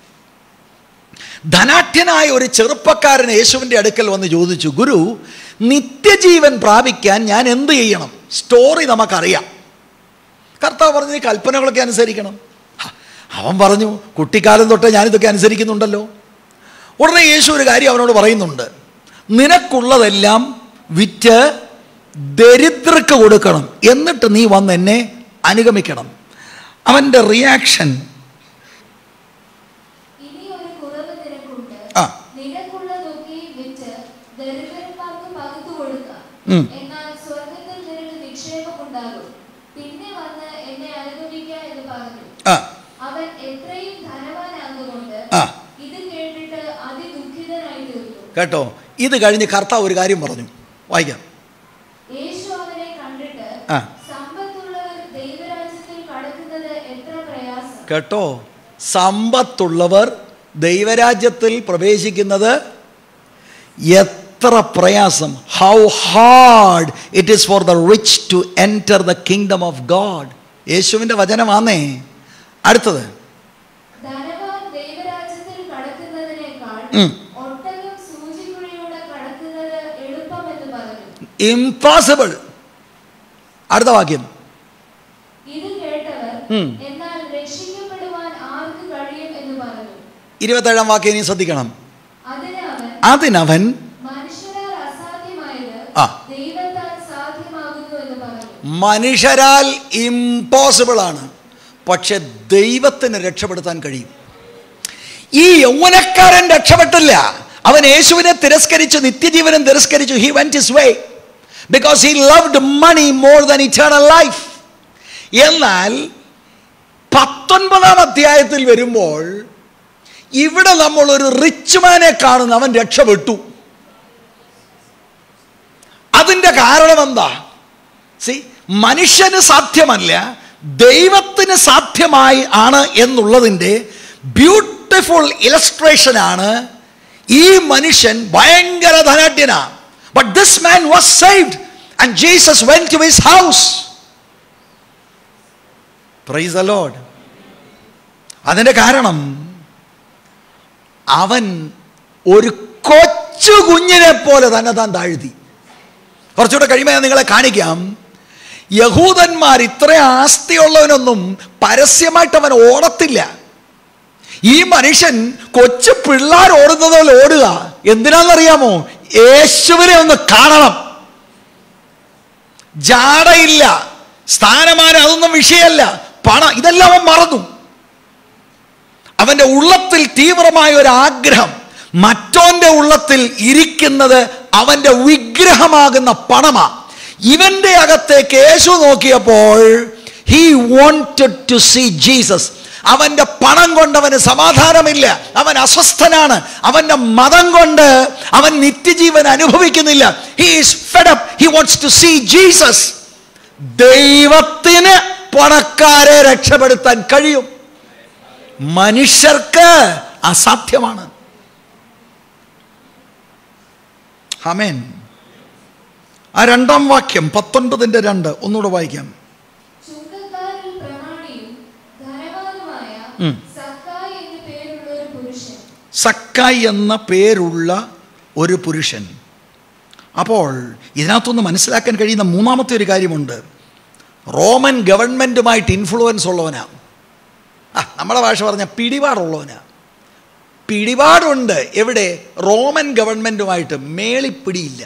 ധനാഠ്യനായ ഒരു ചെറുപ്പക്കാരൻ യേശുവിൻ്റെ അടുക്കൽ വന്ന് ചോദിച്ചു ഗുരു നിത്യജീവൻ പ്രാപിക്കാൻ ഞാൻ എന്ത് ചെയ്യണം സ്റ്റോറി നമുക്കറിയാം കർത്താവ് പറഞ്ഞു "നീ കൽപ്പനകളൊക്കെ അനുസരിക്കണം ഹ, അവൻ പറഞ്ഞു കുട്ടിക്കാലം തൊട്ടേ ഞാനിതൊക്കെ അനുസരിക്കുന്നുണ്ടല്ലോ ഉടനെ യേശു ഒരു കാര്യം അവനോട് പറയുന്നുണ്ട് നിനക്കുള്ളതെല്ലാം വിറ്റ് ദരിദ്രക്ക് കൊടുക്കണം എന്നിട്ട് നീ വന്ന് എന്നെ അനുഗമിക്കണം അവൻ്റെ റിയാക്ഷൻ ഇനി ഒരു കുറവ് നിനക്കുണ്ട് ആ. നിനക്കുള്ളതൊക്കെ വിറ്റ് ദരിദ്രന്മാർക്ക് പകുത്തു കൊടുക്കുക ഉം. എന്നാൽ സ്വർഗത്തിൽ നിനക്ക് നിക്ഷേപമുണ്ടാകും പിന്നെ വന്ന് എന്നെ അനുഗമിക്ക എന്ന് പറഞ്ഞു ആ അവൻ എത്രയും ധനവാനാകുകൊണ്ട് ആ. ഇത് കേട്ടിട്ട് അതിദുഃഖിതനായി തീർന്നു കേട്ടോ ഇത് കഴിഞ്ഞ് കർത്താവ് ഒരു കാര്യം പറഞ്ഞു വായിക്കാം യേശു അവനെ കണ്ടിട്ട് ആ. സമ്പത്തുള്ളവർ ദൈവരാജ്യത്തിൽ കടക്കുന്നത് എത്ര പ്രയാസം കേട്ടോ സമ്പത്തുള്ളവർ ദൈവരാജ്യത്തിൽ പ്രവേശിക്കുന്നത് എത്ര പ്രയാസം how hard it is for the rich to enter the kingdom of God യേശുവിൻ്റെ വചനമാന്നേ അടുത്തത് ധനവാൻ ദൈവരാജ്യത്തിൽ കടക്കുന്നതിനേക്കാൾ ഉം. ഒട്ടകം സൂചിക്കുഴിയൂടെ കടക്കുന്നത് എളുപ്പമെന്ന് പറഞ്ഞു ഇംപോസിബിൾ അടുത്ത വാക്യം ഇത് കേട്ടവർ ഉം. എന്നാൽ രക്ഷിക്കപ്പെടുവാൻ ആർക്ക് കഴിയും എന്ന് പറഞ്ഞു ഇരുപത്തേഴാം വാക്യം ഇനി ശ്രദ്ധിക്കണം അതിന് അവൻ അതിനവൻ മനുഷ്യരാൽ അസാധ്യമായത് ആ. ദൈവത്താൽ സാധ്യമാകുന്നു എന്ന് പറഞ്ഞു മനുഷ്യരാൽ ഇമ്പോസിബിൾ ആണ് പക്ഷെ ദൈവത്തിന് രക്ഷപ്പെടുത്താൻ കഴിയും ഈ യൗവനക്കാരൻ രക്ഷപ്പെട്ടില്ല അവൻ യേശുവിനെ തിരസ്കരിച്ചു നിത്യജീവനം തിരസ്കരിച്ചു he went his way because he loved money more than eternal life എന്നാൽ പത്തൊൻപതാം അധ്യായത്തിൽ വരുമ്പോൾ ഇവിടെ നമ്മൾ ഒരു റിച്ച് മാനെ കാണുന്നു അവൻ രക്ഷപ്പെട്ടു അതിൻ്റെ കാരണം എന്താ സി മനുഷ്യന് സാധ്യമല്ല ദൈവത്തിന് സാധ്യമായി ആണ് എന്നുള്ളതിൻ്റെ ബ്യൂട്ടിഫുൾ ഇലസ്ട്രേഷൻ ആണ് ഈ മനുഷ്യൻ ഭയങ്കര ധനാഢ്യനാ but this man was saved and Jesus went to his house praise the Lord അതിൻ്റെ കാരണം അവൻ ഒരു കൊച്ചു കുഞ്ഞിനെ പോലെ തന്നെ താൻ താഴ്ത്തി കുറച്ചുകൂടെ കഴിയുമ്പോൾ ഞാൻ നിങ്ങളെ കാണിക്കാം യഹൂദന്മാർ ഇത്ര ആസ്തിയുള്ളവനൊന്നും പരസ്യമായിട്ട് അവൻ ഓടത്തില്ല ഈ മനുഷ്യൻ കൊച്ചു പിള്ളേർ ഓടുന്നത് പോലെ ഓടുക എന്തിനാണെന്നറിയാമോ യേശുവിനെ ഒന്ന് കാണണം ജാടയില്ല സ്ഥാനമാനം അതൊന്നും വിഷയമല്ല പണം ഇതെല്ലാം അവൻ മറന്നു അവന്റെ ഉള്ളത്തിൽ തീവ്രമായ ഒരു ആഗ്രഹം മറ്റോന്റെ ഉള്ളത്തിൽ ഇരിക്കുന്നത് അവന്റെ വിഗ്രഹമാകുന്ന പണമാ ഇവന്റെ അകത്തേക്ക് യേശു നോക്കിയപ്പോൾ he wanted to see Jesus അവന്റെ പണം കൊണ്ട് അവന് സമാധാനമില്ല അവൻ അസ്വസ്ഥനാണ് അവന്റെ മതം കൊണ്ട് അവൻ നിത്യജീവൻ അനുഭവിക്കുന്നില്ല he is fed up he wants to see Jesus ദൈവത്തിന് പണക്കാരെ രക്ഷപ്പെടുത്താൻ കഴിയും മനുഷ്യർക്ക് അസാധ്യമാണ് ഹമേൻ ആ രണ്ടാം വാക്യം പത്തൊൻപതിൻ്റെ രണ്ട് ഒന്നുകൂടെ വായിക്കാം ചുങ്കക്കാരിൽ പ്രമാണിയും ധനവാനുമായ ഉം. സക്കായി എന്നു പേരുള്ള ഒരു പുരുഷൻ സക്കായി എന്ന പേരുള്ള ഒരു പുരുഷൻ അപ്പോൾ ഇതിനകത്തൊന്ന് മനസ്സിലാക്കാൻ കഴിയുന്ന മൂന്നാമത്തെ ഒരു കാര്യമുണ്ട് റോമൻ ഗവൺമെൻറ്റുമായിട്ട് ഇൻഫ്ലുവൻസ് ഉള്ളവനാ ആ നമ്മളെ ഭാഷ പറഞ്ഞ പിടിപാടുള്ളവനാ പിടിപാടുണ്ട് എവിടെ റോമൻ ഗവൺമെൻറ്റുമായിട്ട് മേളിപ്പിടിയില്ല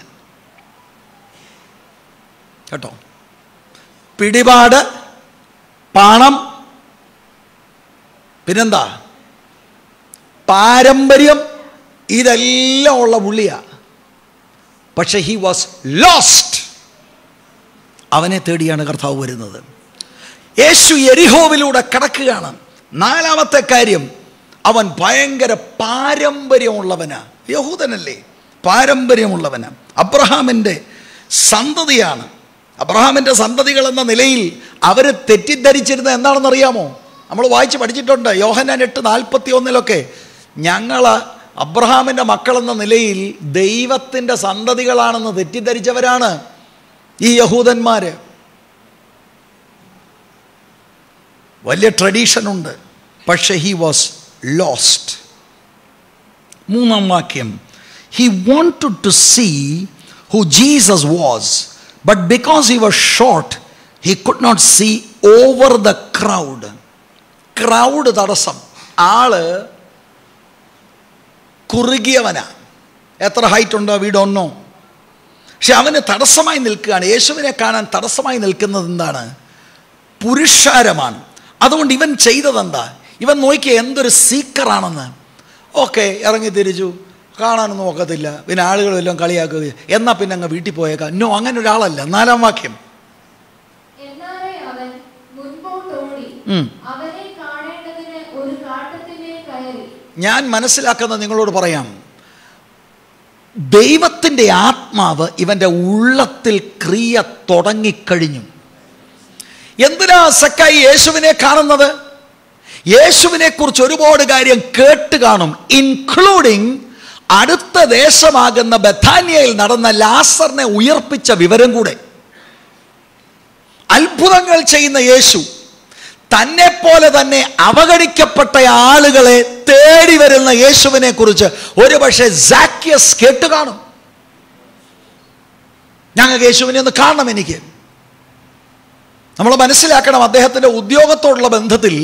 കേട്ടോ പിടിപാട് പണം പിന്നെന്താ പാരമ്പര്യം ഇതെല്ലാം ഉള്ള പുള്ളിയാ പക്ഷെ ഹി വാസ് ലോസ്റ്റ് അവനെ തേടിയാണ് കർത്താവ് വരുന്നത് യേശു എരിഹോവിലൂടെ കടക്കുകയാണ് നാലാമത്തെ കാര്യം അവൻ ഭയങ്കര പാരമ്പര്യമുള്ളവനാ യഹൂദനല്ലേ പാരമ്പര്യമുള്ളവനാ അബ്രഹാമിൻ്റെ സന്തതിയാണ് അബ്രഹാമിൻ്റെ സന്തതികൾ എന്ന നിലയിൽ അവർ തെറ്റിദ്ധരിച്ചിരുന്നത് എന്താണെന്നറിയാമോ നമ്മൾ വായിച്ച് പഠിച്ചിട്ടുണ്ട് യോഹന്നാൻ എട്ട് നാൽപ്പത്തി ഒന്നിലൊക്കെ ഞങ്ങൾ അബ്രഹാമിൻ്റെ മക്കളെന്ന നിലയിൽ ദൈവത്തിൻ്റെ സന്തതികളാണെന്ന് തെറ്റിദ്ധരിച്ചവരാണ് ഈ യഹൂദന്മാർ വലിയ ട്രഡീഷൻ ഉണ്ട് പക്ഷേ ഹി വാസ് ലോസ്റ്റ് മൂന്നാം വാക്യം he wanted to see who Jesus was but because he was short he could not see over the crowd crowd തടസ്സം ആള് കുറുകിയവനാ എത്ര ഹൈറ്റ് ഉണ്ടോ വീടൊന്നോ പക്ഷെ അവന് തടസ്സമായി നിൽക്കുകയാണ് യേശുവിനെ കാണാൻ തടസ്സമായി നിൽക്കുന്നത് എന്താണ് പുരുഷാരമാണ് അതുകൊണ്ട് ഇവൻ ചെയ്തതെന്താ ഇവൻ നോക്കിയ എന്തൊരു സീക്കറാണെന്ന് ഓക്കെ ഇറങ്ങി തിരിച്ചു കാണാനൊന്നും ഒക്കത്തില്ല പിന്നെ ആളുകളെല്ലാം കളിയാക്കുക എന്നാൽ പിന്നെ അങ്ങ് വീട്ടിൽ പോയേക്കാം നോ അങ്ങനെ ഒരാളല്ല നാലാം വാക്യം എന്നാറെ അവൻ മുൻപോട്ടോടി ഉം. അവനെ കാണേണ്ടതിന് ഒരു കാട്ടത്തിന്മേൽ കയറി ഞാൻ മനസ്സിലാക്കുന്നത് നിങ്ങളോട് പറയാം ദൈവത്തിൻ്റെ ആത്മാവ് ഇവൻ്റെ ഉള്ളത്തിൽ ക്രിയ തുടങ്ങിക്കഴിഞ്ഞു എന്തിനാ സക്കായി യേശുവിനെ കാണുന്നത് യേശുവിനെ കുറിച്ച് ഒരുപാട് കാര്യം കേട്ട് കാണും ഇൻക്ലൂഡിങ് അടുത്ത ദേശമാകുന്ന ബഥാനിയയിൽ നടന്ന ലാസറിനെ ഉയർപ്പിച്ച വിവരം കൂടെ അത്ഭുതങ്ങൾ ചെയ്യുന്ന യേശു തന്നെ പോലെ തന്നെ അവഗണിക്കപ്പെട്ട ആളുകളെ തേടി വരുന്ന യേശുവിനെ കുറിച്ച് ഒരു പക്ഷേ സാക്യസ് കേട്ട് കാണും ഞങ്ങൾക്ക് യേശുവിനെ ഒന്ന് കാണണം എനിക്ക് നമ്മൾ മനസ്സിലാക്കണം അദ്ദേഹത്തിൻ്റെ ഉദ്യോഗത്തോടുള്ള ബന്ധത്തിൽ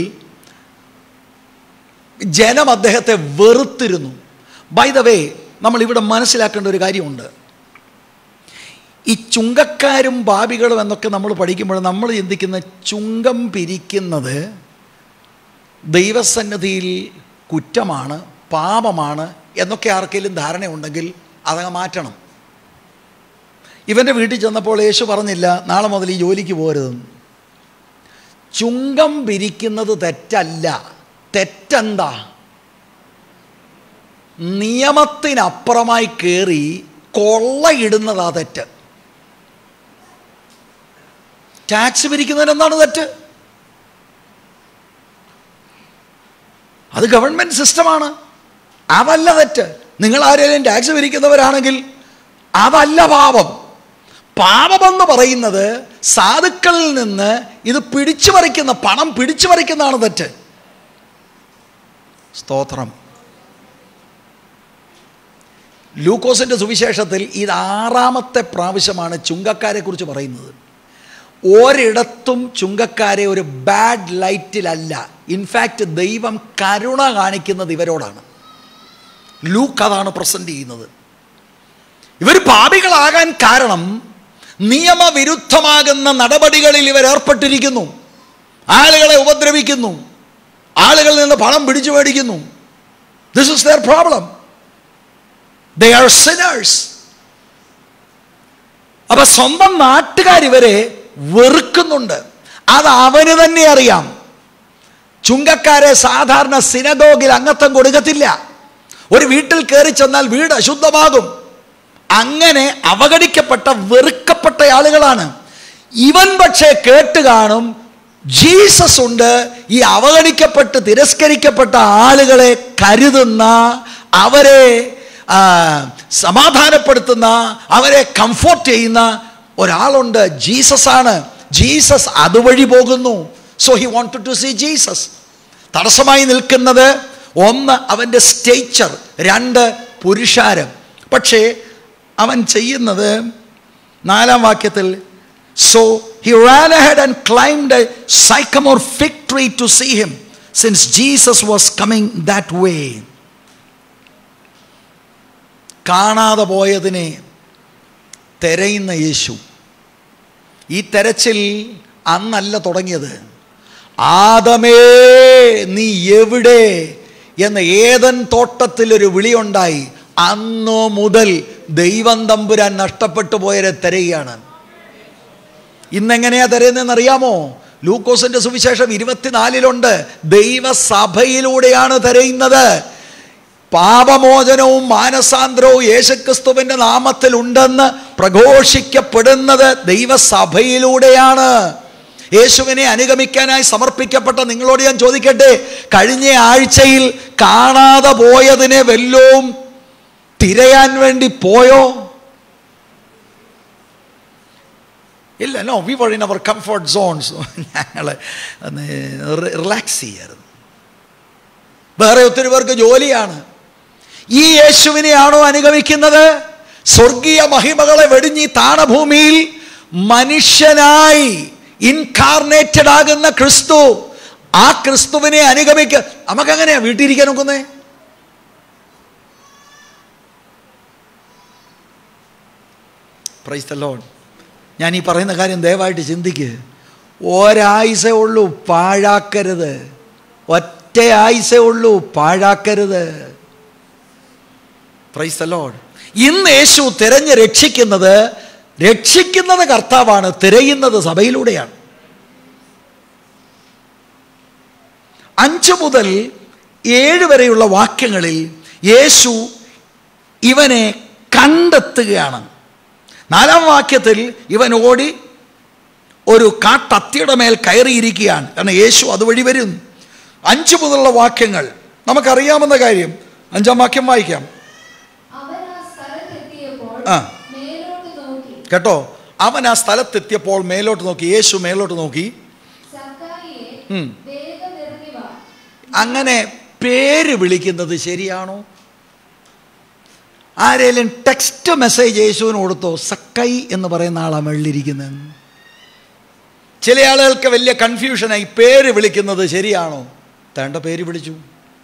ജനം അദ്ദേഹത്തെ വെറുത്തിരുന്നു ബൈ ദ വേ നമ്മൾ ഇവിടെ മനസ്സിലാക്കേണ്ട ഒരു കാര്യമുണ്ട് ഈ ചുങ്കക്കാരും പാപികളും എന്നൊക്കെ നമ്മൾ പഠിക്കുമ്പോൾ നമ്മൾ ചിന്തിക്കുന്ന ചുങ്കം പിരിക്കുന്നത് ദൈവസന്നിധിയിൽ കുറ്റമാണ് പാപമാണ് എന്നൊക്കെ ആർക്കെങ്കിലും ധാരണയുണ്ടെങ്കിൽ അതങ്ങ് മാറ്റണം ഇവൻ്റെ വീട്ടിൽ ചെന്നപ്പോൾ യേശു പറഞ്ഞില്ല നാളെ മുതൽ ഈ ജോലിക്ക് പോരുതെന്ന് ചുങ്കം പിരിക്കുന്നത് തെറ്റല്ല തെറ്റെന്താ നിയമത്തിനപ്പുറമായി കയറി കൊള്ളയിടുന്നതാ തെറ്റ് ടാക്സ് പിരിക്കുന്നതിന് എന്താണ് തെറ്റ് അത് ഗവൺമെന്റ് സിസ്റ്റമാണ് അതല്ല തെറ്റ് നിങ്ങൾ ആരെങ്കിലും ടാക്സ് പിരിക്കുന്നവരാണെങ്കിൽ അതല്ല പാപം പാപമെന്ന് പറയുന്നത് സാധുക്കളിൽ നിന്ന് ഇത് പിടിച്ചു പറിക്കുന്ന പണം പിടിച്ചു പറിക്കുന്നതാണ് തെറ്റ് സ്തോത്രം ലൂക്കോസിൻ്റെ സുവിശേഷത്തിൽ ഇത് ആറാമത്തെ പ്രാവശ്യമാണ് ചുങ്കക്കാരെ കുറിച്ച് പറയുന്നത് ഒരിടത്തും ചുങ്കക്കാരെ ഒരു ബാഡ് ലൈറ്റിലല്ല ഇൻഫാക്റ്റ് ദൈവം കരുണ കാണിക്കുന്നത് ഇവരോടാണ് ലൂക്ക് അതാണ് പ്രസന്റ് ചെയ്യുന്നത് ഇവർ പാപികളാകാൻ കാരണം നിയമവിരുദ്ധമാകുന്ന നടപടികളിൽ ഇവർ ഏർപ്പെട്ടിരിക്കുന്നു ആളുകളെ ഉപദ്രവിക്കുന്നു ആളുകളിൽ നിന്ന് പണം പിടിച്ചു മേടിക്കുന്നു this is their problem they are sinners അപ്പൊ സ്വന്തം നാട്ടുകാർ ഇവരെ വെറുക്കുന്നുണ്ട് അത് അവന് തന്നെ അറിയാം ചുങ്കക്കാരെ സാധാരണ സിനഗോഗിൽ അംഗത്വം കൊടുക്കത്തില്ല ഒരു വീട്ടിൽ കയറി ചെന്നാൽ വീട് അശുദ്ധമാകും അങ്ങനെ അവഗണിക്കപ്പെട്ട വെറുക്കപ്പെട്ട ആളുകളാണ് ഇവൻ പക്ഷേ കേട്ട് കാണും ജീസസ് ഉണ്ട് ഈ അവഗണിക്കപ്പെട്ട് തിരസ്കരിക്കപ്പെട്ട ആളുകളെ കരുതുന്ന അവരെ ആ, സമാധാനപ്പെടുത്തുന്ന അവരെ കംഫോർട്ട് ചെയ്യുന്ന ഒരാളുണ്ട് ജീസസ് ആണ് ജീസസ് അതുവഴി പോകുന്നു so he wanted to see Jesus തടസ്സമായി നിൽക്കുന്നത് ഒന്ന് അവൻ്റെ സ്റ്റേച്ചർ രണ്ട് പുരുഷാരം പക്ഷേ അവൻ ചെയ്യുന്നത് നാലാം വാക്യത്തിൽ so he ran ahead and climbed a sycamore fig tree to see him since Jesus was coming that way കാണാതെ പോയതിനെ തെരയുന്ന യേശു ഈ തെരച്ചിൽ അന്നല്ല തുടങ്ങിയത് ആദമേ നീ എവിടെ എന്ന് ഏതൻ തോട്ടത്തിൽ ഒരു വിളിയുണ്ടായി അന്നു മുതൽ ദൈവം തമ്പുരാൻ നഷ്ടപ്പെട്ടു പോയവരെ തിരയുകയാണ് ഇന്നെങ്ങനെയാ തിരയുന്നതെന്ന് അറിയാമോ ലൂക്കോസിന്റെ സുവിശേഷം ഇരുപത്തിനാലിലുണ്ട് ദൈവസഭയിലൂടെയാണ് തിരയുന്നത് പാപമോചനവും മാനസാന്തരവും യേശുക്രിസ്തുവിന്റെ നാമത്തിൽ ഉണ്ടെന്ന് പ്രഘോഷിക്കപ്പെടുന്നത് ദൈവസഭയിലൂടെയാണ് യേശുവിനെ അനുഗമിക്കാനായി സമർപ്പിക്കപ്പെട്ട നിങ്ങളോട് ഞാൻ ചോദിക്കട്ടെ കഴിഞ്ഞ ആഴ്ചയിൽ കാണാതെ പോയതിനെ വല്ലവും തിരയാൻ വേണ്ടി പോയോ ഇല്ല no we were in our comfort zones ഞങ്ങൾ ഒന്ന് റിലാക്സ് ചെയ്യായിരുന്നു വേറെ ഒത്തിരി പേർക്ക് ജോലിയാണ് ഈ യേശുവിനെയാണോ അനുഗമിക്കുന്നത് സ്വർഗീയ മഹിമകളെ വെടിഞ്ഞ് ഈ താണഭൂമിയിൽ മനുഷ്യനായി ഇൻകാർണേറ്റഡ് ആകുന്ന ക്രിസ്തു ആ ക്രിസ്തുവിനെ അനുഗമിക്ക നമുക്കങ്ങനെയാ വീട്ടിലിരിക്കാൻ നോക്കുന്നേ പ്രൈസ് ദ ലോഡ് ഞാൻ ഈ പറയുന്ന കാര്യം ദയവായിട്ട് ചിന്തിക്ക് ഒരായുസേ ഉള്ളൂ പാഴാക്കരുത് ഒറ്റ ആയുസേ ഉള്ളൂ പാഴാക്കരുത് പ്രൈസ് ദ ലോഡ് ഇന്ന് യേശു തിരഞ്ഞ് രക്ഷിക്കുന്നത് രക്ഷിക്കുന്നത് കർത്താവാണ് തിരയുന്നത് സഭയിലൂടെയാണ് അഞ്ച് മുതൽ ഏഴ് വരെയുള്ള വാക്യങ്ങളിൽ യേശു ഇവനെ കണ്ടെത്തുകയാണ് നാലാം വാക്യത്തിൽ ഇവൻ ഓടി ഒരു കാട്ടത്തിയുടെ മേൽ കയറിയിരിക്കുകയാണ് കാരണം യേശു അതുവഴി വരും അഞ്ച് മുതലുള്ള വാക്യങ്ങൾ നമുക്കറിയാവുന്ന കാര്യം അഞ്ചാം വാക്യം വായിക്കാം ആ. മേലോട്ട് നോക്കി കേട്ടോ അവൻ ആ സ്ഥലത്തെത്തിയപ്പോൾ മേലോട്ട് നോക്കി യേശു മേലോട്ട് നോക്കി സക്കായിയെ ഉം. വേഗം ഇറങ്ങി വാ അങ്ങനെ പേര് വിളിക്കുന്നത് ശരിയാണോ ആരേലും ടെക്സ്റ്റ് മെസ്സേജ് യേശുവിന് കൊടുത്തോ സക്കൈ എന്ന് പറയുന്ന ആളാ വെള്ളിരിക്കുന്നത് ചില ആളുകൾക്ക് വലിയ കൺഫ്യൂഷനായി പേര് വിളിക്കുന്നത് ശരിയാണോ തേണ്ട പേര് വിളിച്ചു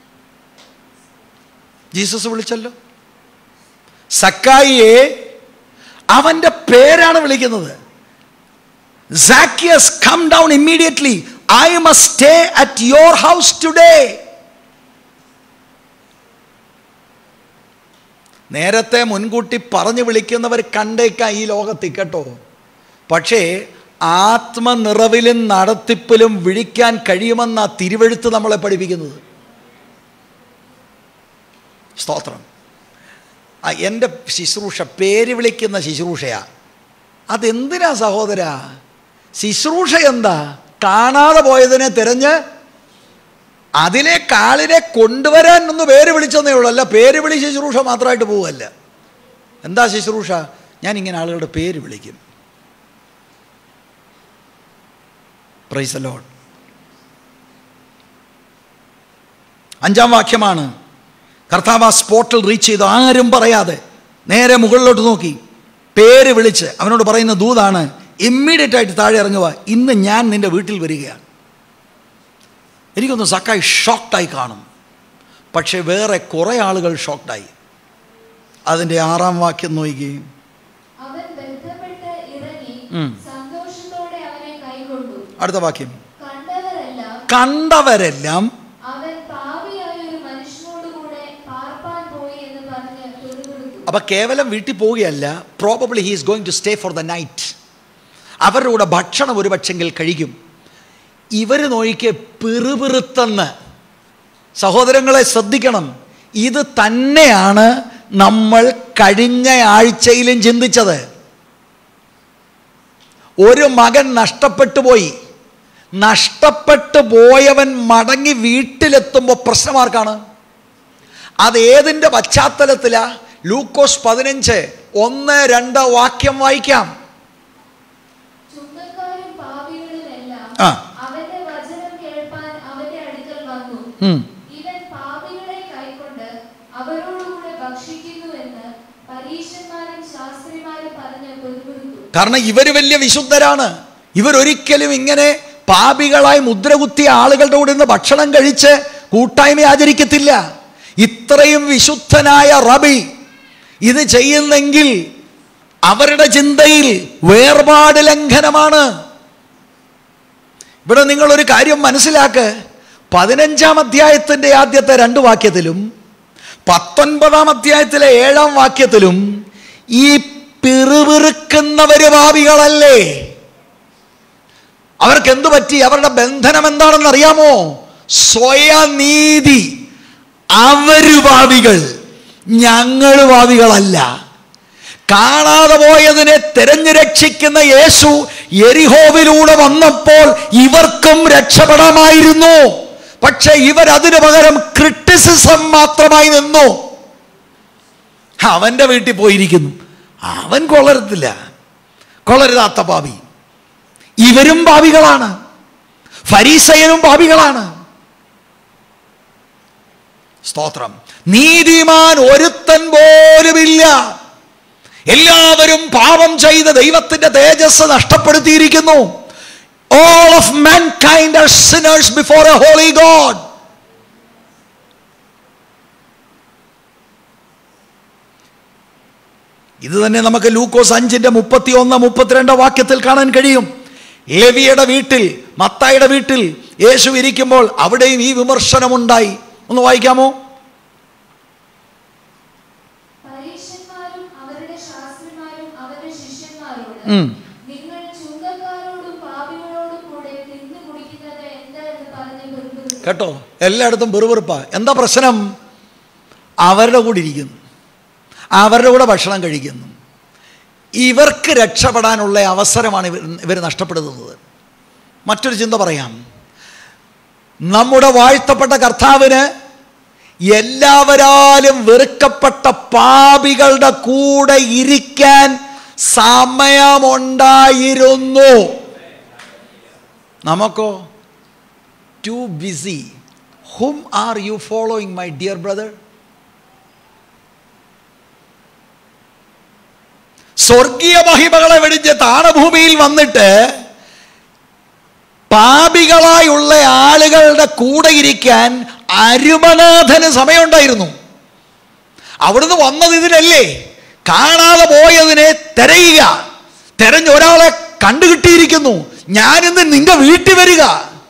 ജീസസ് വിളിച്ചല്ലോ സക്കായിയെ അവന്റെ പേരാണ് വിളിക്കുന്നത് Zacchaeus come down immediately I must stay at your house today നേരത്തെ മുൻകൂട്ടി പറഞ്ഞു വിളിക്കുന്നവർ കണ്ടേക്കാം ഈ ലോകത്തിൽ കേട്ടോ പക്ഷേ ആത്മനിറവിലും നടത്തിപ്പിലും വിളിക്കാൻ കഴിയുമെന്ന തിരുവഴുത്ത് നമ്മളെ പഠിപ്പിക്കുന്നത് സ്തോത്രം ആ, എൻ്റെ ശുശ്രൂഷ പേര് വിളിക്കുന്ന ശുശ്രൂഷയാ അതെന്തിനാ സഹോദര ശുശ്രൂഷ എന്താ കാണാതെ പോയതിനെ തിരഞ്ഞ് അതിലെ കാളിനെ കൊണ്ടുവരാൻ ഒന്ന് പേര് വിളിച്ചെന്നേ ഉള്ളൂ അല്ല പേര് വിളി ശുശ്രൂഷ മാത്രമായിട്ട് പോവല്ല എന്താ ശുശ്രൂഷ ഞാൻ ഇങ്ങനെ ആളുകളുടെ പേര് വിളിക്കും പ്രൈസ് ലോഡ് അഞ്ചാം വാക്യമാണ് കർത്താവ് ആ സ്പോട്ടിൽ റീച്ച് ചെയ്തു ആരും പറയാതെ നേരെ മുകളിലോട്ട് നോക്കി പേര് വിളിച്ച് അവനോട് പറയുന്ന ദൂതാണ് ഇമ്മീഡിയറ്റ് ആയിട്ട് താഴെ ഇറങ്ങുക ഇന്ന് ഞാൻ നിന്റെ വീട്ടിൽ വരികയാണ് എനിക്കൊന്ന് സക്കായി ഷോക്ക്ഡായി കാണും പക്ഷെ വേറെ കുറേ ആളുകൾ ഷോക്ക്ഡായി അതിൻ്റെ ആറാം വാക്യം നോക്കുകയും അവൻ ബന്ധപ്പെട്ട് ഇറങ്ങി ഉം. സന്തോഷത്തോടെ അവനെ കൈകൊണ്ടു അടുത്ത വാക്യം കണ്ടവരെല്ലാം കണ്ടവരെല്ലാം അവൻ പാപിയായ ഒരു മനുഷ്യനോടുകൂടെ പാർപ്പാൻ പോയി എന്ന് പറഞ്ഞ് പിറുപിറുത്തു അപ്പം കേവലം വീട്ടിൽ പോവുകയല്ല probably he is going to stay for the night അവരുടെ കൂടെ ഭക്ഷണം ഒരു പക്ഷെങ്കിൽ കഴിക്കും ഇവർ നോയിക്ക് പിറുപിറുത്തെന്ന് സഹോദരങ്ങളെ ശ്രദ്ധിക്കണം ഇത് തന്നെയാണ് നമ്മൾ കഴിഞ്ഞ ആഴ്ചയിലും ചിന്തിച്ചത് ഒരു മകൻ നഷ്ടപ്പെട്ടു പോയി നഷ്ടപ്പെട്ടു പോയവൻ മടങ്ങി വീട്ടിലെത്തുമ്പോൾ പ്രശ്നമാർക്കാണ് അത് ഏതിൻ്റെ പശ്ചാത്തലത്തിലാ ലൂക്കോസ് പതിനഞ്ച് ഒന്ന് രണ്ട് വാക്യം വായിക്കാം ചുങ്കക്കാരും പാപികളുമെല്ലാം ആ. അവന്റെ വചനം കേൾപ്പാൻ അവന്റെ അടുക്കൽ വന്നു ഉം. ഇവൻ പാപികളെ കൈക്കൊണ്ട് അവരോടുകൂടെ ഭക്ഷിക്കുന്നു എന്ന് പരീശന്മാരും ശാസ്ത്രിമാരും പറഞ്ഞ് പിറുപിറുത്തു കാരണം ഇവർ വലിയ വിശുദ്ധരാണ് ഇവരൊരിക്കലും ഇങ്ങനെ പാപികളായി മുദ്രകുത്തിയ ആളുകളുടെ കൂടെ നിന്ന് ഭക്ഷണം കഴിച്ച് കൂട്ടായ്മ ആചരിക്കത്തില്ല ഇത്രയും വിശുദ്ധനായ റബി ഇത് ചെയ്യുന്നെങ്കിൽ അവരുടെ ചിന്തയിൽ വേർപാട് ലംഘനമാണ് ഇവിടെ നിങ്ങൾ ഒരു കാര്യം മനസ്സിലാക്ക് പതിനഞ്ചാം അധ്യായത്തിൻ്റെ ആദ്യത്തെ രണ്ട് വാക്യത്തിലും പത്തൊൻപതാം അധ്യായത്തിലെ ഏഴാം വാക്യത്തിലും ഈ പിറുപിറുക്കുന്നവര് ഭാവികളല്ലേ അവർക്ക് എന്തു പറ്റി അവരുടെ ബന്ധനം എന്താണെന്ന് അറിയാമോ സ്വയനീതി അവര് ഭാവികൾ ഞങ്ങൾ ഭാവികളല്ല കാണാതെ പോയതിനെ തെരഞ്ഞു രക്ഷിക്കുന്ന യേശു എരിഹോവിലൂടെ വന്നപ്പോൾ ഇവർക്കും രക്ഷപ്പെടാമായിരുന്നു പക്ഷെ ഇവരതിനു പകരം ക്രിട്ടിസിസം മാത്രമായി നിന്നു അവന്റെ വീട്ടിൽ പോയിരിക്കുന്നു അവൻ കൊളരത്തില്ല കൊളരുതാത്ത പാപി ഇവരും പാപികളാണ് ഫരീസയനും പാപികളാണ് സ്തോത്രം നീതിമാൻ ഒരുത്തൻ പോലുമില്ല എല്ലാവരും പാപം ചെയ്ത് ദൈവത്തിന്റെ തേജസ് നഷ്ടപ്പെടുത്തിയിരിക്കുന്നു all of mankind are sinners before a holy God ഇത് തന്നെ നമുക്ക് ലൂക്കോസ് അഞ്ചിന്റെ മുപ്പത്തി ഒന്ന് മുപ്പത്തിരണ്ട് വാക്യത്തിൽ കാണാൻ കഴിയും ലേവിയുടെ വീട്ടിൽ മത്തായുടെ വീട്ടിൽ യേശു ഇരിക്കുമ്പോൾ അവിടെയും ഈ വിമർശനമുണ്ടായി ഒന്ന് വായിക്കാമോ പരീശന്മാരും അവരുടെ ശാസ്ത്രിമാരും അവരുടെ ശിഷ്യന്മാരോട് ഉം. നിങ്ങൾ ചുങ്കക്കാരോടും പാപികളോടും കൂടെ തിന്നു കുടിക്കുന്നത് എന്താ എന്ന് പറഞ്ഞ് പിറുപിറുത്തു കേട്ടോ എല്ലായിടത്തും വെറുവെറുപ്പാ എന്താ പ്രശ്നം അവരുടെ കൂടെ ഇരിക്കുന്നു അവരുടെ കൂടെ ഭക്ഷണം കഴിക്കുന്നു ഇവർക്ക് രക്ഷപ്പെടാനുള്ള അവസരമാണ് ഇവർ ഇവർ നഷ്ടപ്പെടുത്തുന്നത് മറ്റൊരു ചിന്ത പറയാം നമ്മുടെ വാഴ്ത്തപ്പെട്ട കർത്താവിന് എല്ലാവരാലും വെറുക്കപ്പെട്ട പാപികളുടെ കൂടെ ഇരിക്കാൻ സമയമുണ്ടായിരുന്നു നമുക്കോ too busy hmm are you following my dear brother സ്വർഗീയ മഹിമകളെ വെടിഞ്ഞ് താണഭൂമിയിൽ വന്നിട്ട് പാപികളായുള്ള ആളുകളുടെ കൂടെ ഇരിക്കാൻ അരുമനാഥന് സമയമുണ്ടായിരുന്നു അവിടുന്ന് വന്നത് ഇതിനല്ലേ കാണാതെ പോയതിനെ തെരയുക തെരഞ്ഞ ഒരാളെ കണ്ടുകിട്ടിയിരിക്കുന്നു ഞാനിന്ന് നിന്റെ വീട്ടിൽ വരിക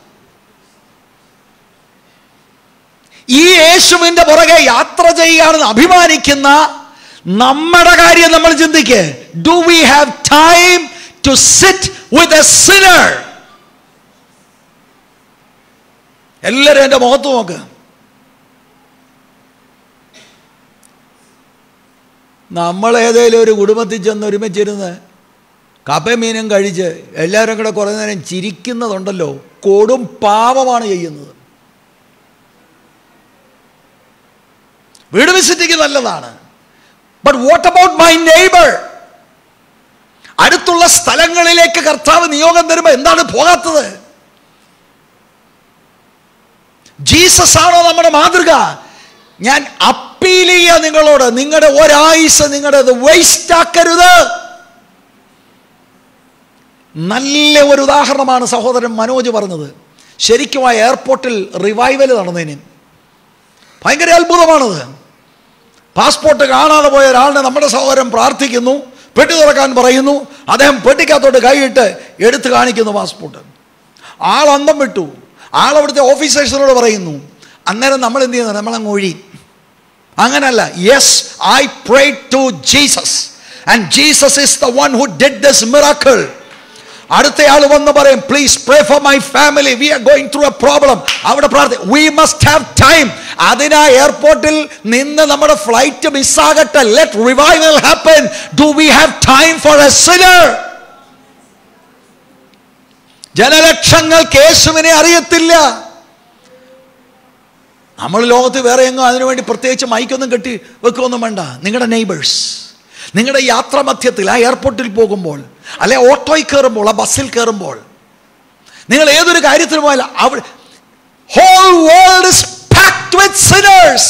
ഈ യേശുവിൻ്റെ പുറകെ യാത്ര ചെയ്യുകയാണെന്ന് അഭിമാനിക്കുന്ന നമ്മുടെ കാര്യം നമ്മൾ ചിന്തിക്ക് do we have time to sit with a sinner എല്ലാവരും എൻ്റെ മുഖത്ത് നോക്ക് നമ്മൾ ഏതെങ്കിലും ഒരു കുടുംബത്തിൽ ചെന്ന് ഒരുമിച്ചിരുന്ന് കപ്പയും മീനും കഴിച്ച് എല്ലാവരും കൂടെ കുറേ നേരം ചിരിക്കുന്നതുണ്ടല്ലോ കൊടും പാപമാണ് ചെയ്യുന്നത് വീട് വിസിറ്റിക്ക് നല്ലതാണ് but what about my neighbour അടുത്തുള്ള സ്ഥലങ്ങളിലേക്ക് കർത്താവ് നിയോഗം തരുമ്പോൾ എന്താണ് പോകാത്തത് ജീസസ് ആണോ നമ്മുടെ മാതൃക ഞാൻ അപ്പീൽ ചെയ്യുക നിങ്ങളോട് നിങ്ങളുടെ ഒരായുസ് നിങ്ങളുടെ വേസ്റ്റ് ആക്കരുത് നല്ല ഒരു ഉദാഹരണമാണ് സഹോദരൻ മനോജ് പറഞ്ഞത് ശരിക്കും ആ എയർപോർട്ടിൽ റിവൈവൽ നടന്നതിന് ഭയങ്കര അത്ഭുതമാണത് പാസ്പോർട്ട് കാണാതെ പോയ ഒരാളിനെ നമ്മുടെ സഹോദരൻ പ്രാർത്ഥിക്കുന്നു പെട്ടി തുറക്കാൻ പറയുന്നു അദ്ദേഹം പെട്ടിക്കകത്തോട്ട് കൈയിട്ട് എടുത്ത് കാണിക്കുന്നു പാസ്പോർട്ട് ആൾ അന്തം വിട്ടു ആൾ അവിടുത്തെ ഓഫീസേഴ്സിനോട് പറയുന്നു അന്നേരം നമ്മൾ എന്ത് ചെയ്യുന്നത് നമ്മളങ്ങ് ഒഴി അങ്ങനല്ല yes I pray to Jesus and Jesus is the one who did this miracle അടുത്തയാൾ വന്ന് പറയും please pray for my family we are going through a problem അവിടെ പ്രാർത്ഥി വി മസ്റ്റ് ഹാവ് ടൈം അതിനാ എയർപോർട്ടിൽ നിന്ന് നമ്മുടെ ഫ്ലൈറ്റ് മിസ്സാകട്ടെ let revival happen do we have time for a sinner ജനലക്ഷങ്ങൾക്ക് യേശുവിനെ അറിയത്തില്ല നമ്മൾ ലോകത്ത് വേറെ എങ്ങും അതിനുവേണ്ടി പ്രത്യേകിച്ച് മൈക്കൊന്നും കെട്ടി വെക്കുകയൊന്നും വേണ്ട നിങ്ങളുടെ നെയ്ബേഴ്സ് നിങ്ങളുടെ യാത്രാമധ്യത്തിൽ ആ എയർപോർട്ടിൽ പോകുമ്പോൾ അല്ലെ ഓട്ടോയിൽ കയറുമ്പോൾ ആ ബസ്സിൽ കയറുമ്പോൾ നിങ്ങൾ ഏതൊരു കാര്യത്തിന് പോയാലും അവിടെ whole world is packed with sinners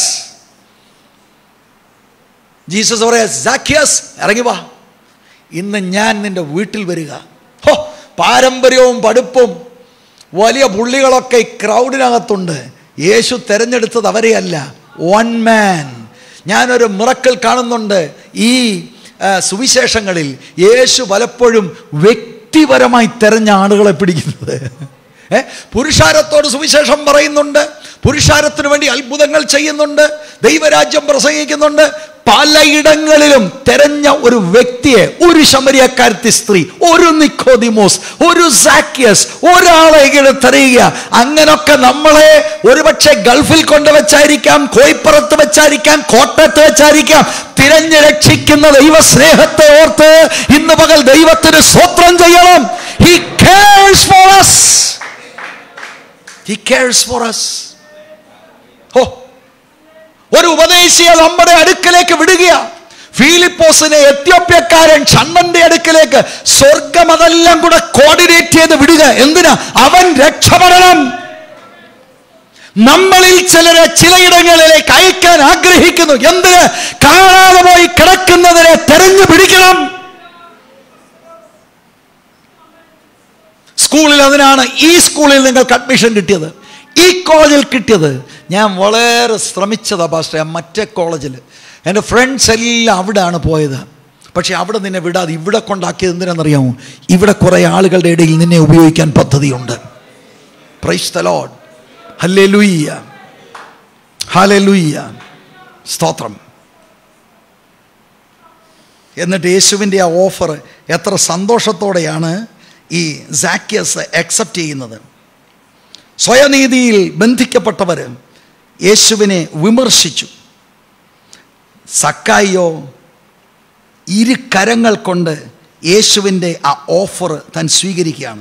Jesus പറയാ സാക്കിയസ് ഇറങ്ങി വാ ഇന്ന് ഞാൻ നിന്റെ വീട്ടിൽ വരിക ഹോ പാരമ്പര്യവും പഠിപ്പും വലിയ പുള്ളികളൊക്കെ ഈ ക്രൗഡിനകത്തുണ്ട് യേശു തിരഞ്ഞെടുത്തത് അവരെയല്ല വൺ മാൻ ഞാനൊരു മിറക്കൽ കാണുന്നുണ്ട് ഈ ആ, സുവിശേഷങ്ങളിൽ യേശു പലപ്പോഴും വ്യക്തിപരമായി തെരഞ്ഞ ആളുകളെ പിടിക്കുന്നത് ഏ പുരുഷാരത്തോട് സുവിശേഷം പറയുന്നുണ്ട് പുരുഷാരത്തിന് വേണ്ടി അത്ഭുതങ്ങൾ ചെയ്യുന്നുണ്ട് ദൈവരാജ്യം പ്രസംഗിക്കുന്നുണ്ട് പലയിടങ്ങളിലും തെരഞ്ഞ ഒരു വ്യക്തിയെ ഒരു ശമരിയക്കാരത്തി സ്ത്രീ ഒരു നിക്കോദിമോസ് ഒരു സാക്കിയസ് ഒരാളെ ഇങ്ങനെ തെരയുക അങ്ങനൊക്കെ നമ്മളെ ഒരുപക്ഷെ ഗൾഫിൽ കൊണ്ടുവച്ചായിരിക്കാം കോയിപ്പുറത്ത് വെച്ചായിരിക്കാം കോട്ടയത്ത് വെച്ചായിരിക്കാം തിരഞ്ഞു രക്ഷിക്കുന്ന ദൈവ സ്നേഹത്തെ ഓർത്ത് ഇന്ന് പകൽ ദൈവത്തിന് സ്വത്രം ചെയ്യണം he cares for us he cares for us ഓ ഒരു ഉപദേശിയെ നമ്മുടെ അടുക്കലേക്ക് വിടുക ഫീലിപ്പോസിനെ എത്യോപ്യക്കാരൻ ഷണ്ണന്റെ അടുക്കലേക്ക് സ്വർഗം അതെല്ലാം കൂടെ കോർഡിനേറ്റ് ചെയ്ത് വിടുക എന്തിനാ അവൻ രക്ഷപ്പെടണം നമ്മളിൽ ചിലരെ ചിലയിടങ്ങളിലേക്ക് അയക്കാൻ ആഗ്രഹിക്കുന്നു എന്തിന് കാണാതെ പോയി കിടക്കുന്നതിനെ തെരഞ്ഞു പിടിക്കണം സ്കൂളിൽ അതിനാണ് ഈ സ്കൂളിൽ നിങ്ങൾക്ക് അഡ്മിഷൻ കിട്ടിയത് ഈ കോളേജിൽ കിട്ടിയത് ഞാൻ വളരെ ശ്രമിച്ചതാ പാസ്റ്റർ മറ്റേ കോളേജിൽ എൻ്റെ ഫ്രണ്ട്സ് എല്ലാം അവിടെയാണ് പോയത് പക്ഷേ അവിടെ നിന്നെ വിടാതെ ഇവിടെ കൊണ്ടാക്കിയത് എന്തിനാണെന്നറിയാമോ ഇവിടെ കുറേ ആളുകളുടെ ഇടയിൽ നിന്നെ ഉപയോഗിക്കാൻ പദ്ധതിയുണ്ട് പ്രൈസ് ദ ലോഡ് ഹല്ലേ ലൂയ്യ ഹലേ ലൂയ്യ സ്തോത്രം എന്നിട്ട് യേശുവിൻ്റെ ആ ഓഫർ എത്ര സന്തോഷത്തോടെയാണ് ഈ സാക്യസ് അക്സെപ്റ്റ് ചെയ്യുന്നത് സ്വയനീതിയിൽ ബന്ധിക്കപ്പെട്ടവർ യേശുവിനെ വിമർശിച്ചു സക്കായിയോ ഇരു കരങ്ങൾ കൊണ്ട് യേശുവിൻ്റെ ആ ഓഫർ താൻ സ്വീകരിക്കുകയാണ്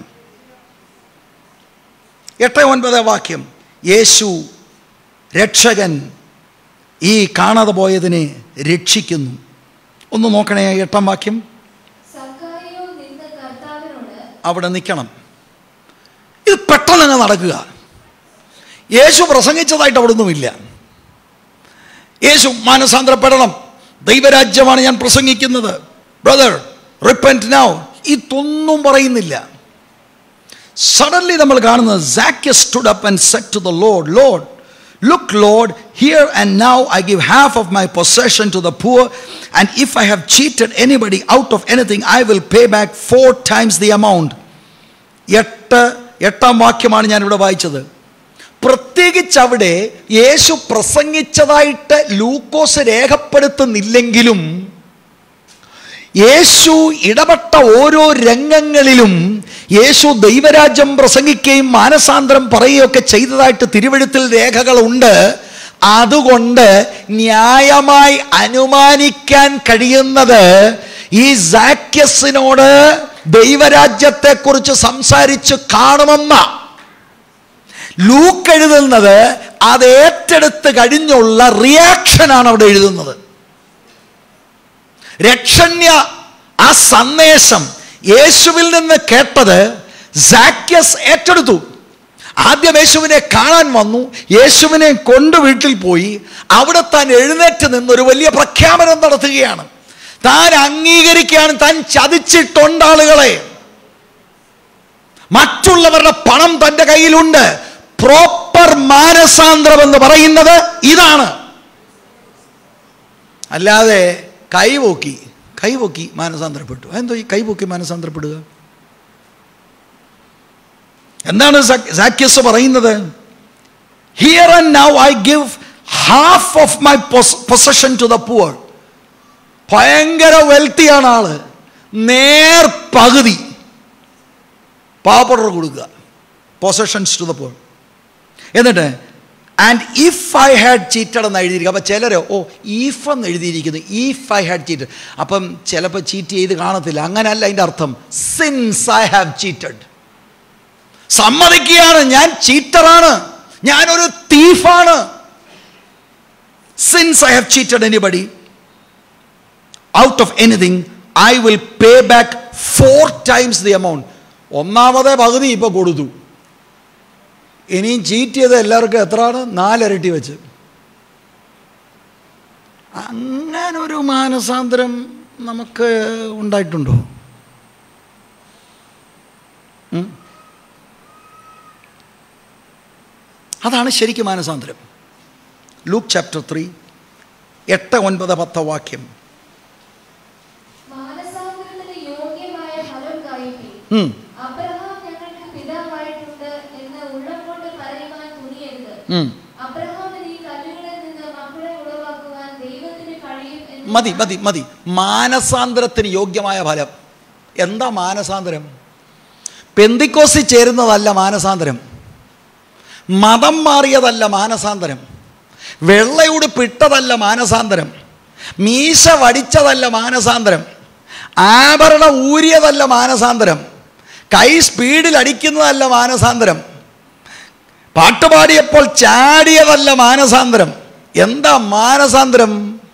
എട്ട് ഒൻപത് വാക്യം യേശു രക്ഷകൻ ഈ കാണാതെ പോയതിനെ രക്ഷിക്കുന്നു ഒന്ന് നോക്കണേ എട്ടാം വാക്യം സക്കായിയോ നിന്ന കർത്താവിനോട് അവിടെ നിൽക്കണം ഇത് പെട്ടെന്ന് അങ്ങ് നടക്കുക യേശു പ്രസംഗിച്ചതായിട്ട് അവിടെ ഒന്നുമില്ല യേശു മാനസാന്തരപ്പെടണം ദൈവരാജ്യമാണ് ഞാൻ പ്രസംഗിക്കുന്നത് ബ്രദർ റിപ്പൻറ്റ് നൗ ഇതൊന്നും പറയുന്നില്ല സഡൻലി നമ്മൾ കാണുന്നത് Zacchaeus stood up and said to the Lord Lord look Lord here and now I give half of my possession to the poor and if I have cheated anybody out of anything I will pay back four times the amount എട്ട് എട്ടാം വാക്യമാണ് ഞാനിവിടെ വായിച്ചത് പ്രത്യേകിച്ച് അവിടെ യേശു പ്രസംഗിച്ചതായിട്ട് ലൂക്കോസ് രേഖപ്പെടുത്തുന്നില്ലെങ്കിലും യേശു ഇടപെട്ട ഓരോ രംഗങ്ങളിലും യേശു ദൈവരാജ്യം പ്രസംഗിക്കുകയും മാനസാന്തരം പറയുകയൊക്കെ ചെയ്തതായിട്ട് തിരുവഴുത്തിൽ രേഖകളുണ്ട് അതുകൊണ്ട് ന്യായമായി അനുമാനിക്കാൻ കഴിയുന്നത് ഈ സാക്യസിനോട് ദൈവരാജ്യത്തെക്കുറിച്ച് സംസാരിച്ച് കാണുമെന്ന ലൂക്ക് എഴുതുന്നത് അത് ഏറ്റെടുത്ത് കഴിഞ്ഞുള്ള റിയാക്ഷനാണ് അവിടെ എഴുതുന്നത് രക്ഷണ്യ ആ സന്ദേശം യേശുവിൽ നിന്ന് കേട്ടത് സാക്യസ് ഏറ്റെടുത്തു ആദ്യം യേശുവിനെ കാണാൻ വന്നു യേശുവിനെ കൊണ്ട് വീട്ടിൽ പോയി അവിടെ താൻ എഴുന്നേറ്റ് നിന്ന് ഒരു വലിയ പ്രഖ്യാപനം നടത്തുകയാണ് താൻ അംഗീകരിക്കുകയാണ് താൻ ചതിച്ചിട്ടുണ്ട് ആളുകളെ മറ്റുള്ളവരുടെ പണം തൻ്റെ കയ്യിലുണ്ട് പ്രോപ്പർ മാനസാന്തരം എന്ന് പറയുന്നത് ഇതാണ് അല്ലാതെ കൈപോക്കി കൈപോക്കി മാനസാന്തരപ്പെട്ടു എന്തോ ഈ കൈപോക്കി മാനസാന്തരപ്പെടുക എന്താണ് സാക്യസ് പറയുന്നത് here and now I give half of my possession to the poor ഭയങ്കര വെൽത്തിയാണ് ആള് നേർ പകുതി പാവപ്പെട്ടവർ കൊടുക്കുക പൊസഷൻസ് ടു ദ പുവർ എന്നിട്ട് and if I had cheated എന്ന് എഴുതിയിരിക്കും അപ്പം ചിലർ ഓ ഈഫ് എന്ന് എഴുതിയിരിക്കുന്നു ഈഫ് ഐ ഹാഡ് ചീറ്റഡ് അപ്പം ചിലപ്പോൾ ചീറ്റ് ചെയ്ത് കാണത്തില്ല അങ്ങനെയല്ല അതിൻ്റെ അർത്ഥം സിൻസ് ഐ ഹാവ് ചീറ്റഡ് സമ്മതിക്കുകയാണ് ഞാൻ ചീറ്ററാണ് ഞാനൊരു തീഫാണ് since I have cheated anybody out of anything I will pay back four times the amount ഒന്നാമതേ പകുതി ഇപ്പോൾ കൊടുത്തു ഇനിയും ചീറ്റ് ചെയ്ത് എല്ലാവർക്കും എത്രയാണ് നാലിരട്ടി വെച്ച് അങ്ങനൊരു മാനസാന്തരം നമുക്ക് ഉണ്ടായിട്ടുണ്ടോ ഉം? അതാണ് ശരിക്കും മാനസാന്തരം ലൂക്ക് ചാപ്റ്റർ ത്രീ എട്ട് ഒൻപത് പത്ത് വാക്യം മാനസാന്തരത്തിന് യോഗ്യമായ ഫലം കായിപ്പി ഉം, അബ്രഹാം ഞങ്ങൾക്ക് പിതാവായിട്ടുണ്ട് എന്ന് ഉള്ളം കൊണ്ട് പറയുവാൻ തുനിയരുത് ഉം. അബ്രഹാമിന് ഈ കല്ലുകളിൽ നിന്ന് മക്കളെ ഉളവാക്കുവാൻ ദൈവത്തിന് കഴിയും എന്ന് മതി മതി മതി മാനസാന്തരത്തിന് യോഗ്യമായ ഫലം എന്താ മാനസാന്തരം പെന്തിക്കോസി ചേരുന്നതല്ല മാനസാന്തരം മതം മാറിയതല്ല മാനസാന്തരം വെള്ളയുടുപ്പിട്ടതല്ല മാനസാന്തരം മീശ വടിച്ചതല്ല മാനസാന്തരം ആഭരണം ഊരിയതല്ല മാനസാന്തരം കൈ സ്പീഡിൽ അടിക്കുന്നതല്ല മാനസാന്തരം പാട്ടുപാടിയപ്പോൾ ചാടിയതല്ല മാനസാന്തരം എന്താ മാനസാന്തരം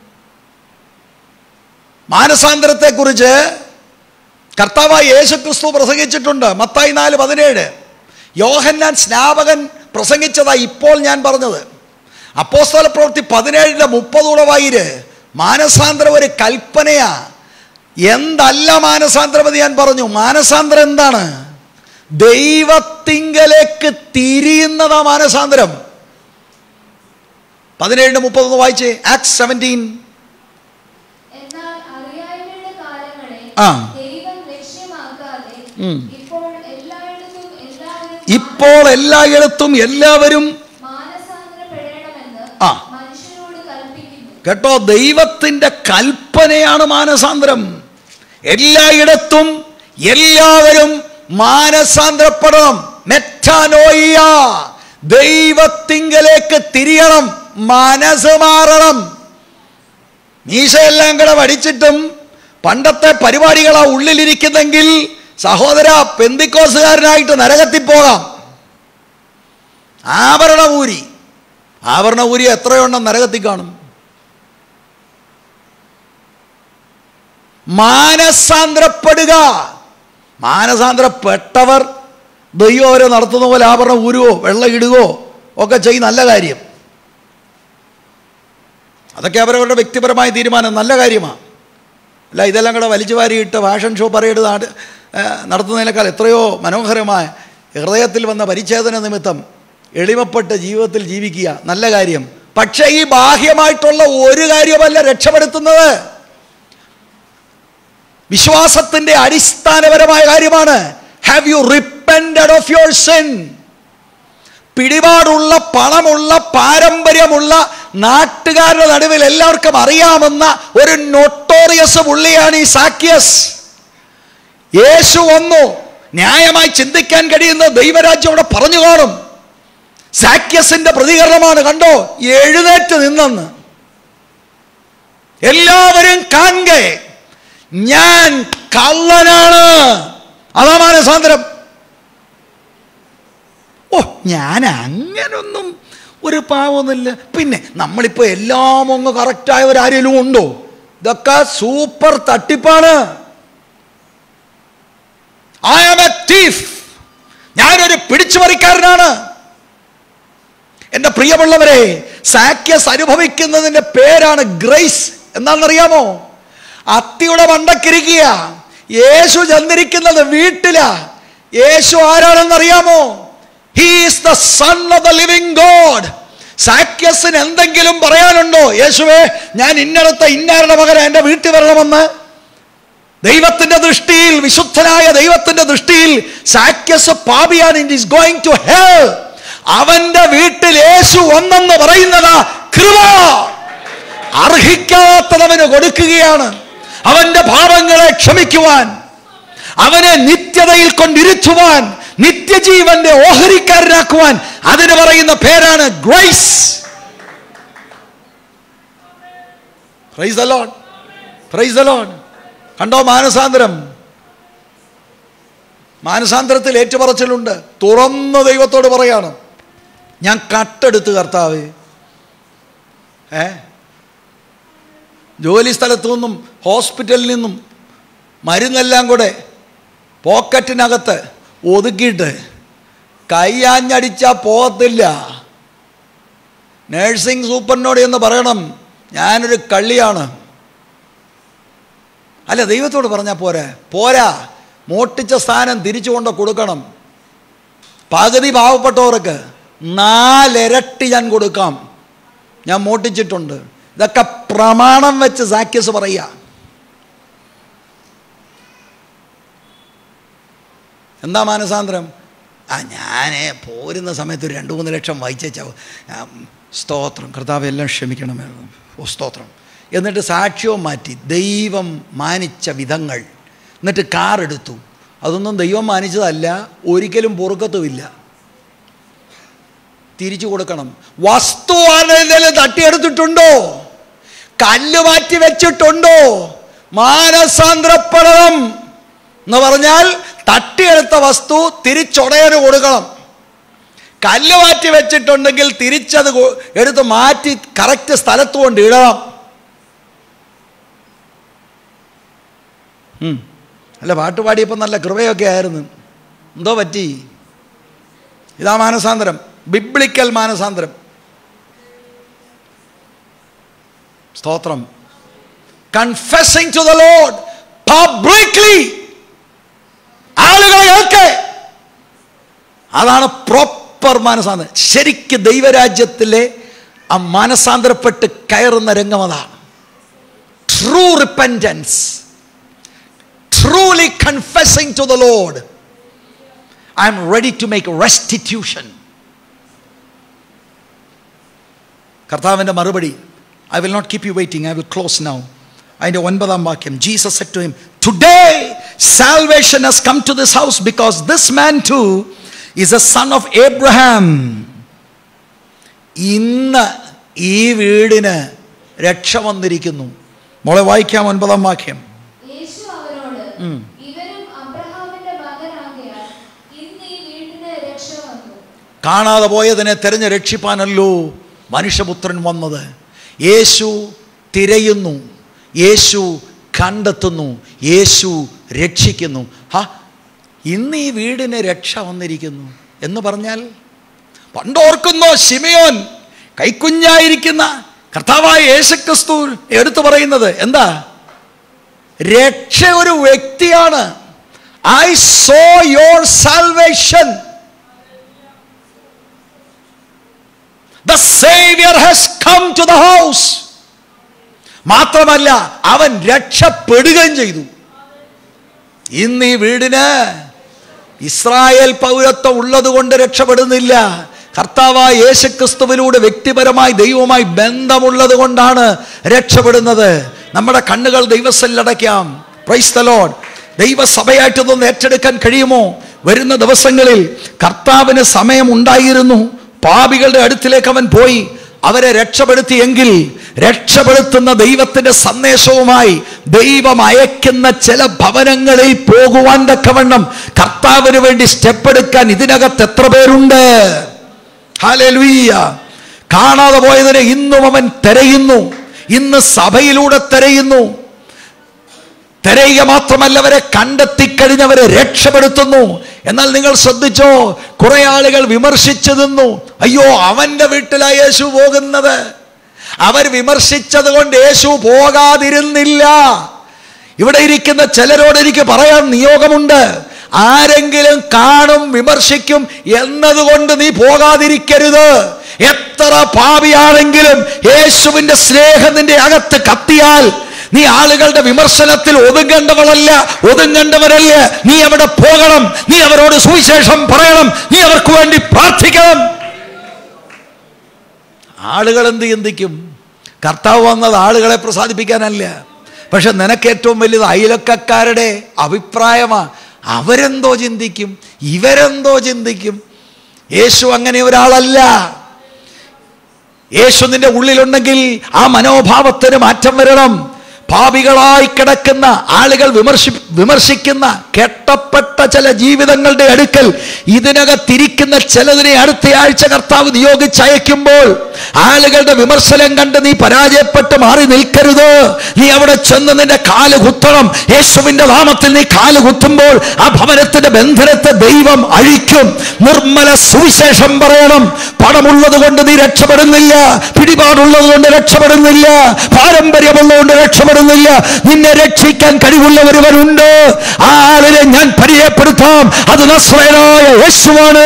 മാനസാന്തരത്തെക്കുറിച്ച് കർത്താവായ യേശുക്രിസ്തു പ്രസംഗിച്ചിട്ടുണ്ട് മത്തായി നാല് പതിനേഴ് യോഹന്നാൻ സ്നാപകൻ പ്രസംഗിച്ചതാ ഇപ്പോൾ ഞാൻ പറഞ്ഞത് അപ്പോസ്തല പ്രവൃത്തി പതിനേഴിൻ്റെ മുപ്പതോടെ വായിര് മാനസാന്തരം ഒരു കൽപ്പനയാ എന്തല്ല മാനസാന്തരം എന്ന് ഞാൻ പറഞ്ഞു മാനസാന്തരം എന്താണ് ദൈവത്തിങ്കലേക്ക് തിരിയുന്നതാ മാനസാന്തരം പതിനേഴിന് മുപ്പതൊന്ന് വായിച്ചേ ആക്ട് സെവൻറ്റീൻ എന്നാൽ അറിയായ്മയുടെ കാലങ്ങളെ ആ. ദൈവം ലക്ഷ്യമാക്കാതെ ഉം. ഇപ്പോൾ എല്ലായിടത്തും എല്ലാവരും ഇപ്പോൾ എല്ലായിടത്തും എല്ലാവരും മാനസാന്തരപ്പെടണമെന്ന് ആ. മനുഷ്യരോട് കൽപ്പിക്കുന്നു കേട്ടോ ദൈവത്തിൻ്റെ കൽപ്പനയാണ് മാനസാന്തരം എല്ലായിടത്തും എല്ലാവരും മാനസാന്തരപ്പെടണം മെറ്റാനോയ്യ ദൈവത്തിങ്കലേക്ക് തിരിയണം മനസ്സ് മാറണം മീശയെല്ലാം കൂടെ വടിച്ചിട്ടും പണ്ടത്തെ പരിപാടികളാ ഉള്ളിലിരിക്കുന്നെങ്കിൽ സഹോദര പെന്തിക്കോസുകാരനായിട്ട് നരകത്തിൽ പോകാം ആഭരണ ഊരി ആഭരണ ഊരി എത്രയുണ്ടെന്ന് നരകത്തിൽ കാണും മാനസാന്തരപ്പെടുക മാനസാന്തരപ്പെട്ടവർ ദൈവം അവരെ നടത്തുന്ന പോലെ ആഭരണം ഊരുവോ വെള്ളം ഇടുകയോ ഒക്കെ ചെയ്യും നല്ല കാര്യം അതൊക്കെ അവരവരുടെ വ്യക്തിപരമായ തീരുമാനം നല്ല കാര്യമാണ് അല്ല ഇതെല്ലാം കൂടെ വലിച്ചു വാരിയിട്ട് ഫാഷൻ ഷോ പറയേണ്ട നാട് ഏഹ്, നടത്തുന്നതിനേക്കാൾ എത്രയോ മനോഹരമായ ഹൃദയത്തിൽ വന്ന പരിച്ഛേദന നിമിത്തം എളിമപ്പെട്ട് ജീവിതത്തിൽ ജീവിക്കുക നല്ല കാര്യം പക്ഷേ ഈ ബാഹ്യമായിട്ടുള്ള ഒരു കാര്യമല്ല രക്ഷപ്പെടുത്തുന്നത് വിശ്വാസത്തിൻ്റെ അടിസ്ഥാനപരമായ കാര്യമാണ് have you repent of your sin പിടിപാടുള്ള പണമുള്ള പാരമ്പര്യമുള്ള നാട്ടുകാരുടെ നടുവിൽ എല്ലാവർക്കും അറിയാമെന്ന ഒരു നൊട്ടോറിയസ് പുള്ളിയാണ് ഈ സാക്യസ് യേശു വന്നു ന്യായമായി ചിന്തിക്കാൻ കഴിയുന്ന ദൈവരാജ്യം അവിടെ പറഞ്ഞു കാണും സാക്യസിന്റെ പ്രതികരണമാണ് കണ്ടോ എഴുന്നേറ്റ് നിന്നെന്ന് എല്ലാവരും കാണുക ഞാൻ കള്ളനാണ് അതാ മാനസാന്തരം ഓ ഞാൻ അങ്ങനൊന്നും ഒരു പാവമൊന്നുമില്ല പിന്നെ നമ്മളിപ്പോൾ എല്ലാം ഒന്ന് കറക്റ്റായവരാരെങ്കിലും ഉണ്ടോ ഇതൊക്കെ സൂപ്പർ തട്ടിപ്പാണ് ഐ ആം എ തീഫ് ഞാനൊരു പിടിച്ചുപറിക്കാരനാണ് എൻ്റെ പ്രിയമുള്ളവരെ സാക്യസ് അനുഭവിക്കുന്നതിൻ്റെ പേരാണ് ഗ്രേസ് എന്താണെന്നറിയാമോ അത്തിയുടെ മണ്ടക്കിരിക്കുക യേശു ചെന്നിരിക്കുന്നത് വീട്ടിലാ യേശു ആരാണെന്നറിയാമോ he's the son of the living God സാക്യസിന് എന്തെങ്കിലും പറയാനുണ്ടോ യേശുവേ ഞാൻ ഇന്നടത്തെ ഇന്നാരുടെ മകനെ എൻ്റെ വീട്ടിൽ വരണമെന്ന് ദൈവത്തിന്റെ ദൃഷ്ടിയിൽ വിശുദ്ധനായ ദൈവത്തിന്റെ ദൃഷ്ടിയിൽ സാക്യസ് പാപിയാണ് it is going to hell അവന്റെ വീട്ടിൽ യേശു ഒന്നെന്ന് പറയുന്നത് കൃപ അർഹിക്കാത്തതവന് കൊടുക്കുകയാണ് അവന്റെ പാപങ്ങളെ ക്ഷമിക്കുവാൻ അവനെ നിത്യതയിൽ കൊണ്ടിരുത്തുവാൻ നിത്യജീവന്റെ ഓഹരിക്കാരനാക്കുവാൻ അതിന് പറയുന്ന പേരാണ് grace praise the Lord praise the Lord കണ്ടോ മാനസാന്തരം മാനസാന്തരത്തിൽ ഏറ്റുപറച്ചിലുണ്ട് തുറന്ന ദൈവത്തോട് പറയാണ് ഞാൻ കട്ടെടുത്ത് കർത്താവ് ഏ ജോലി സ്ഥലത്തു നിന്നും ഹോസ്പിറ്റലിൽ നിന്നും മരുന്നെല്ലാം കൂടെ പോക്കറ്റിനകത്ത് ഒതുക്കിയിട്ട് കൈയാഞ്ഞടിച്ചാൽ പോകത്തില്ല നേഴ്സിംഗ് സൂപ്പറിനോട് എന്ന് പറയണം ഞാനൊരു കള്ളിയാണ് അല്ല ദൈവത്തോട് പറഞ്ഞാൽ പോരെ പോരാ മോട്ടിച്ച സ്ഥാനം തിരിച്ചു കൊണ്ട് കൊടുക്കണം പകുതി പാവപ്പെട്ടവർക്ക് നാലിരട്ടി ഞാൻ കൊടുക്കാം ഞാൻ മോട്ടിച്ചിട്ടുണ്ട് ഇതൊക്കെ പ്രമാണം വെച്ച് സാക്യസ് പറയുക എന്താ മാനസാന്തരം ആ ഞാൻ പോരുന്ന സമയത്ത് ഒരു രണ്ട് മൂന്ന് ലക്ഷം വായിച്ചാൽ സ്തോത്രം കർത്താവ് എല്ലാം ക്ഷമിക്കണമായിരുന്നു ഓ സ്തോത്രം എന്നിട്ട് സാക്ഷ്യവും മാറ്റി ദൈവം മാനിച്ച വിധങ്ങൾ എന്നിട്ട് കാർ എടുത്തു അതൊന്നും ദൈവം മാനിച്ചതല്ല ഒരിക്കലും പൊറുക്കത്തുമില്ല തിരിച്ചു കൊടുക്കണം വസ്തു ആരെങ്കിലും തട്ടിയെടുത്തിട്ടുണ്ടോ കല്ല് മാറ്റി വെച്ചിട്ടുണ്ടോ മാനസാന്തരപ്പെടണം എന്ന് പറഞ്ഞാൽ തട്ടിയെടുത്ത വസ്തു തിരിച്ചുടയന് കൊടുക്കണം കല്ല് മാറ്റി വെച്ചിട്ടുണ്ടെങ്കിൽ തിരിച്ചത് കൊ- എടുത്ത് മാറ്റി കറക്റ്റ് സ്ഥലത്ത് കൊണ്ട് ഇടണം ഉം. അല്ല പാട്ട് പാടിയപ്പോൾ നല്ല കൃപയൊക്കെ ആയിരുന്നു എന്തോ പറ്റി ഇതാ മാനസാന്തരം ബിബ്ലിക്കൽ മാനസാന്തരം സ്തോത്രം confessing to the Lord publicly ആളുകളെ കേൾക്കെ അതാണ് പ്രോപ്പർ മാനസാന്തരം ശരിക്ക് ദൈവരാജ്യത്തിലെ ആ മാനസാന്തരപ്പെട്ട് കയറുന്ന രംഗം അതാണ് true repentance truly confessing to the Lord I am ready to make restitution കർത്താവിൻ്റെ മറുപടി I will not keep you waiting I will close now അതിൻ്റെ ഒൻപതാം വാക്യം Jesus said to him today salvation has come to this house because this man too is a son of Abraham ഇന്ന് ഈ വീടിന് രക്ഷ വന്നിരിക്കുന്നു മോളെ വായിക്കാം ഒൻപതാം വാക്യം യേശു അവരോട് ഇവരും അബ്രഹാമിന്റെ മകനാകയാൽ ഇന്ന് ഈ വീടിന് രക്ഷ വന്നു കാണാതെ പോയതിനെ തെരഞ്ഞ് രക്ഷിപ്പാനല്ലോ മനുഷ്യപുത്രൻ വന്നത് യേശു തിരയുന്നു യേശു കണ്ടെത്തുന്നു യേശു രക്ഷിക്കുന്നു ഹാ ഇന്ന് ഈ വീടിന് രക്ഷ വന്നിരിക്കുന്നു എന്ന് പറഞ്ഞാൽ പണ്ടോർക്കുന്നോ ശിമയോൻ കൈക്കുഞ്ഞായിരിക്കുന്ന കർത്താവായ യേശുക്രിസ്തു എടുത്തു പറയുന്നത് എന്താ രക്ഷ ഒരു വ്യക്തിയാണ് I saw your salvation the saviour has come to the house മാത്രമല്ല അവൻ രക്ഷപ്പെടുകയും ചെയ്തു ഇന്ന് ഈ വീടിന് ഇസ്രായേൽ പൗരത്വം ഉള്ളത് കൊണ്ട് രക്ഷപ്പെടുന്നില്ല കർത്താവായ യേശുക്രിസ്തുവിലൂടെ വ്യക്തിപരമായി ദൈവവുമായി ബന്ധമുള്ളത് കൊണ്ടാണ് രക്ഷപ്പെടുന്നത് നമ്മുടെ കണ്ണുകൾ ദൈവസല്ലടയ്ക്കാം പ്രൈസ് തലോഡ് ദൈവസഭയായിട്ട് ഇതൊന്ന് ഏറ്റെടുക്കാൻ കഴിയുമോ വരുന്ന ദിവസങ്ങളിൽ കർത്താവിന് സമയം ഉണ്ടായിരുന്നു പാപികളുടെ അടുത്തിലേക്ക് അവൻ പോയി അവരെ രക്ഷപ്പെടുത്തിയെങ്കിൽ രക്ഷപ്പെടുത്തുന്ന ദൈവത്തിന്റെ സന്ദേശവുമായി ദൈവം അയക്കുന്ന ചില ഭവനങ്ങളിൽ പോകുവാൻ തക്കവണ്ണം കർത്താവിന് വേണ്ടി സ്റ്റെപ്പ് എടുക്കാൻ ഇതിനകത്ത് എത്ര പേരുണ്ട് ഹാലലുയ്യ കാണാതെ പോയതിനെ ഇന്നും അവൻ തിരയുന്നു ഇന്ന് സഭയിലൂടെ തിരയുന്നു തിരയുക മാത്രമല്ല അവരെ കണ്ടെത്തിക്കഴിഞ്ഞവരെ രക്ഷപ്പെടുത്തുന്നു എന്നാൽ നിങ്ങൾ ശ്രദ്ധിച്ചോ കുറെ ആളുകൾ വിമർശിച്ചു നിന്നു അയ്യോ അവന്റെ വീട്ടിലാ യേശു പോകുന്നത് അവർ വിമർശിച്ചത് കൊണ്ട് യേശു പോകാതിരുന്നില്ല ഇവിടെ ഇരിക്കുന്ന ചിലരോട് എനിക്ക് പറയാൻ നിയോഗമുണ്ട് ആരെങ്കിലും കാണും വിമർശിക്കും എന്നതുകൊണ്ട് നീ പോകാതിരിക്കരുത് എത്ര പാപിയാണെങ്കിലും യേശുവിന്റെ സ്നേഹം നിന്റെ അകത്ത് കത്തിയാൽ നീ ആളുകളുടെ വിമർശനത്തിൽ ഒതുങ്ങേണ്ടവളല്ല ഒതുങ്ങേണ്ടവരല്ല നീ അവിടെ പോകണം നീ അവരോട് സുവിശേഷം പറയണം നീ അവർക്ക് വേണ്ടി പ്രാർത്ഥിക്കണം ആളുകൾ എന്ത് ചിന്തിക്കും കർത്താവ് വന്നത് ആളുകളെ പ്രസാദിപ്പിക്കാനല്ല പക്ഷെ നിനക്ക് ഏറ്റവും വലുത് അയലക്കക്കാരുടെ അഭിപ്രായമാണ് അവരെന്തോ ചിന്തിക്കും ഇവരെന്തോ ചിന്തിക്കും യേശു അങ്ങനെ ഒരാളല്ല യേശു നിന്റെ ഉള്ളിലുണ്ടെങ്കിൽ ആ മനോഭാവത്തിന് മാറ്റം വരണം പാപികളായി കിടക്കുന്ന ആളുകൾ വിമർശി വിമർശിക്കുന്ന കെട്ടപ്പെട്ട ചില ജീവിതങ്ങളുടെ അടുക്കൽ ഇതിനകത്തിരിക്കുന്ന ചിലതിനെ അടുത്ത ആഴ്ച കർത്താവ് നിയോഗിച്ചയക്കുമ്പോൾ ആളുകളുടെ വിമർശനം കണ്ട് നീ പരാജയപ്പെട്ട് മാറി നിൽക്കരുത് നീ അവിടെ ചെന്ന് നിന്റെ കാല് കുത്തണം യേശുവിന്റെ നാമത്തിൽ നീ കാല് കുത്തുമ്പോൾ ആ ഭവനത്തിന്റെ ബന്ധനത്തെ ദൈവം അഴിക്കും നിർമ്മല സുവിശേഷം പറയണം പണമുള്ളത് കൊണ്ട് നീ രക്ഷപ്പെടുന്നില്ല പിടിപാടുള്ളത് കൊണ്ട് രക്ഷപ്പെടുന്നില്ല പാരമ്പര്യമുള്ളതുകൊണ്ട് രക്ഷപ്പെടുന്നില്ല നിന്നെ രക്ഷിക്കാൻ കഴിവുള്ള ഒരുവനുണ്ട് ആ ആളിനെ ഞാൻ പരിചയപ്പെടുത്താം അത് നസ്രയനായ യേശുവാണ്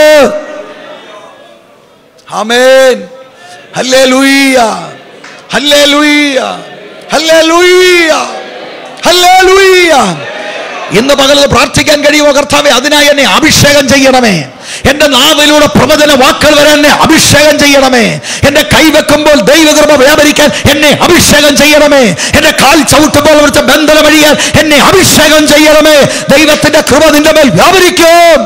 ആമേൻ ഹല്ലേലൂയ ഹല്ലേലൂയ ഹല്ലേലൂയ ഹല്ലേലൂയ ഇന്ന് പകൽ പ്രാർത്ഥിക്കാൻ കഴിയുമോ കർത്താവെ അതിനായി എന്നെ അഭിഷേകം ചെയ്യണമേ എന്റെ നാവിലൂടെ പ്രവചന വാക്കുകൾ വരെ എന്നെ അഭിഷേകം ചെയ്യണമേ എന്റെ കൈവെക്കുമ്പോൾ ദൈവകൃപ വ്യാപരിക്കാൻ എന്നെ അഭിഷേകം ചെയ്യണമേ എന്റെ കാൽ ചവിട്ടുമ്പോൾ അവിടുത്തെ ബന്ധനം വഴിയാൻ എന്നെ അഭിഷേകം ചെയ്യണമേ ദൈവത്തിന്റെ കൃപ നിന്റെ മേൽ വ്യാപരിക്കും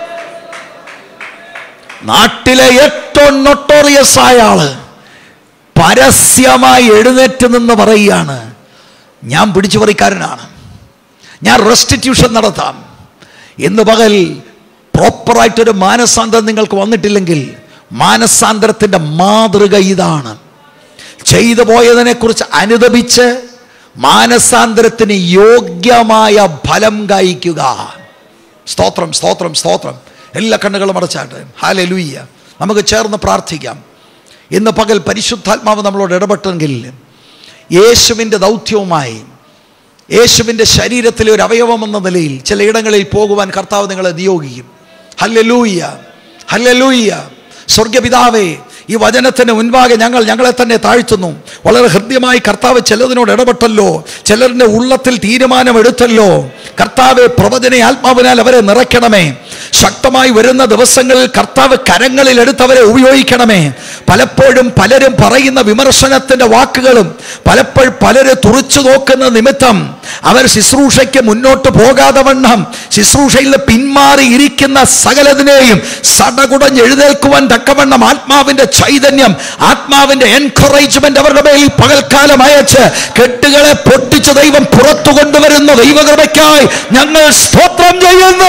നാട്ടിലെ ഏറ്റവും നൊട്ടോറിയസ് ആയ ആള് പരസ്യമായി എഴുന്നേറ്റ് നിന്ന് പറയുകയാണ് ഞാൻ പിടിച്ചുപറിക്കാരനാണ് ഞാൻ റെസ്റ്റിറ്റ്യൂഷൻ നടത്താം ഇന്ന് പകൽ പ്രോപ്പറായിട്ടൊരു മാനസാന്തരം നിങ്ങൾക്ക് വന്നിട്ടില്ലെങ്കിൽ മാനസാന്തരത്തിൻ്റെ മാതൃക ഇതാണ് ചെയ്തു പോയതിനെക്കുറിച്ച് അനുദപിച്ച് മാനസാന്തരത്തിന് യോഗ്യമായ ഫലം കായ്ക്കുക സ്തോത്രം സ്തോത്രം സ്തോത്രം എല്ലാ കണ്ണുകളും അടച്ചാട്ട് ഹാലെ ലൂയ്യ നമുക്ക് ചേർന്ന് പ്രാർത്ഥിക്കാം ഇന്ന് പകൽ പരിശുദ്ധാത്മാവ് നമ്മളോട് ഇടപെട്ടെങ്കിൽ യേശുവിൻ്റെ ദൗത്യവുമായി യേശുവിൻ്റെ ശരീരത്തിലെ ഒരു അവയവം എന്ന നിലയിൽ ചിലയിടങ്ങളിൽ പോകുവാൻ കർത്താവ് നിങ്ങളെ നിയോഗിക്കും ഹല്ലലൂയ്യ ഹല്ലലൂയ്യ സ്വർഗപിതാവേ ഈ വചനത്തിന് മുൻപാകെ ഞങ്ങൾ ഞങ്ങളെ തന്നെ താഴ്ത്തുന്നു വളരെ ഹൃദ്യമായി കർത്താവ് ചിലതിനോട് ഇടപെട്ടല്ലോ ചിലരുടെ ഉള്ളത്തിൽ തീരുമാനമെടുത്തല്ലോ കർത്താവ് പ്രവചന ആത്മാവിനാൽ അവരെ നിറയ്ക്കണമേ ശക്തമായി വരുന്ന ദിവസങ്ങളിൽ കർത്താവ് കരങ്ങളിൽ എടുത്തവരെ ഉപയോഗിക്കണമേ പലപ്പോഴും പലരും പറയുന്ന വിമർശനത്തിന്റെ വാക്കുകളും പലപ്പോഴും പലര് തുറച്ചു നോക്കുന്ന നിമിത്തം അവർ ശുശ്രൂഷയ്ക്ക് മുന്നോട്ട് പോകാതെ വണ്ണം ശുശ്രൂഷയിൽ നിന്ന് പിന്മാറി ഇരിക്കുന്ന സകലതിനെയും സടകുടഞ്ഞ് എഴുന്നേൽക്കുവാൻ തക്കവണ്ണം ആത്മാവിന്റെ ചൈതന്യം ആത്മാവിന്റെ എൻകറേജ്മെന്റ് അവരുടെ മേൽ പകൽക്കാലം അയച്ച് കെട്ടുകളെ പൊട്ടിച്ച് ദൈവം പുറത്തു കൊണ്ടുവരുന്ന ദൈവകൃപയ്ക്കായി ഞങ്ങൾ സ്തോത്രം ചെയ്യുന്നു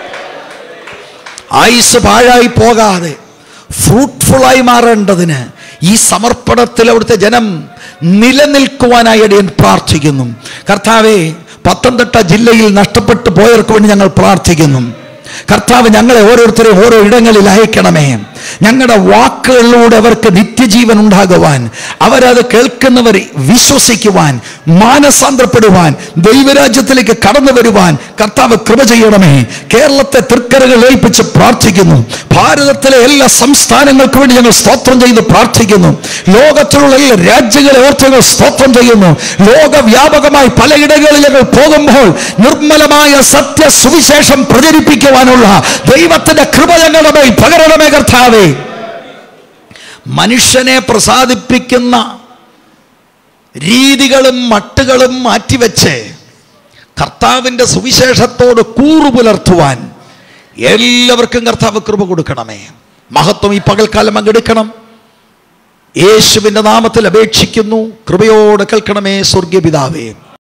ആയുസ് പാഴായി പോകാതെ ഫ്രൂട്ട്ഫുള്ളായി മാറേണ്ടതിന് ഈ സമർപ്പണത്തിൽ അവിടുത്തെ ജനം നിലനിൽക്കുവാനായി അടിയൻ പ്രാർത്ഥിക്കുന്നു കർത്താവെ പത്തനംതിട്ട ജില്ലയിൽ നഷ്ടപ്പെട്ടു പോയവർക്ക് വേണ്ടി ഞങ്ങൾ പ്രാർത്ഥിക്കുന്നു കർത്താവ് ഞങ്ങളെ ഓരോരുത്തരെയും ഓരോ ഇടങ്ങളിൽ അയക്കണമേ ഞങ്ങളുടെ വാക്കുകളിലൂടെ അവർക്ക് നിത്യജീവൻ ഉണ്ടാകുവാൻ അവരത് കേൾക്കുന്നവർ വിശ്വസിക്കുവാൻ മാനസാന്തരപ്പെടുവാൻ ദൈവരാജ്യത്തിലേക്ക് കടന്നു വരുവാൻ കർത്താവ് കൃപ ചെയ്യണമേ കേരളത്തെ തൃക്കരകൾ ഏൽപ്പിച്ച് പ്രാർത്ഥിക്കുന്നു ഭാരതത്തിലെ എല്ലാ സംസ്ഥാനങ്ങൾക്ക് വേണ്ടി ഞങ്ങൾ സ്തോത്രം ചെയ്ത് പ്രാർത്ഥിക്കുന്നു ലോകത്തിലുള്ള എല്ലാ രാജ്യങ്ങളെ ഓർത്ത് ഞങ്ങൾ സ്തോത്രം ചെയ്യുന്നു ലോകവ്യാപകമായി പലയിടങ്ങളിൽ ഞങ്ങൾ പോകുമ്പോൾ നിർമ്മലമായ സത്യ സുവിശേഷം പ്രചരിപ്പിക്കുവാനുള്ള ദൈവത്തിന്റെ കൃപ ഞങ്ങളുടെ മേൽ പകരണമേ കർത്താവേ മനുഷ്യനെ പ്രസാദിപ്പിക്കുന്ന രീതികളും മട്ടുകളും മാറ്റിവെച്ച് കർത്താവിൻ്റെ സുവിശേഷത്തോട് കൂറു പുലർത്തുവാൻ എല്ലാവർക്കും കർത്താവ് കൃപ കൊടുക്കണമേ മഹത്വം ഈ പകൽക്കാലം അങ്ങെടുക്കണം യേശുവിൻ്റെ നാമത്തിൽ അപേക്ഷിക്കുന്നു കൃപയോടെ കേൾക്കണമേ സ്വർഗീയ പിതാവേ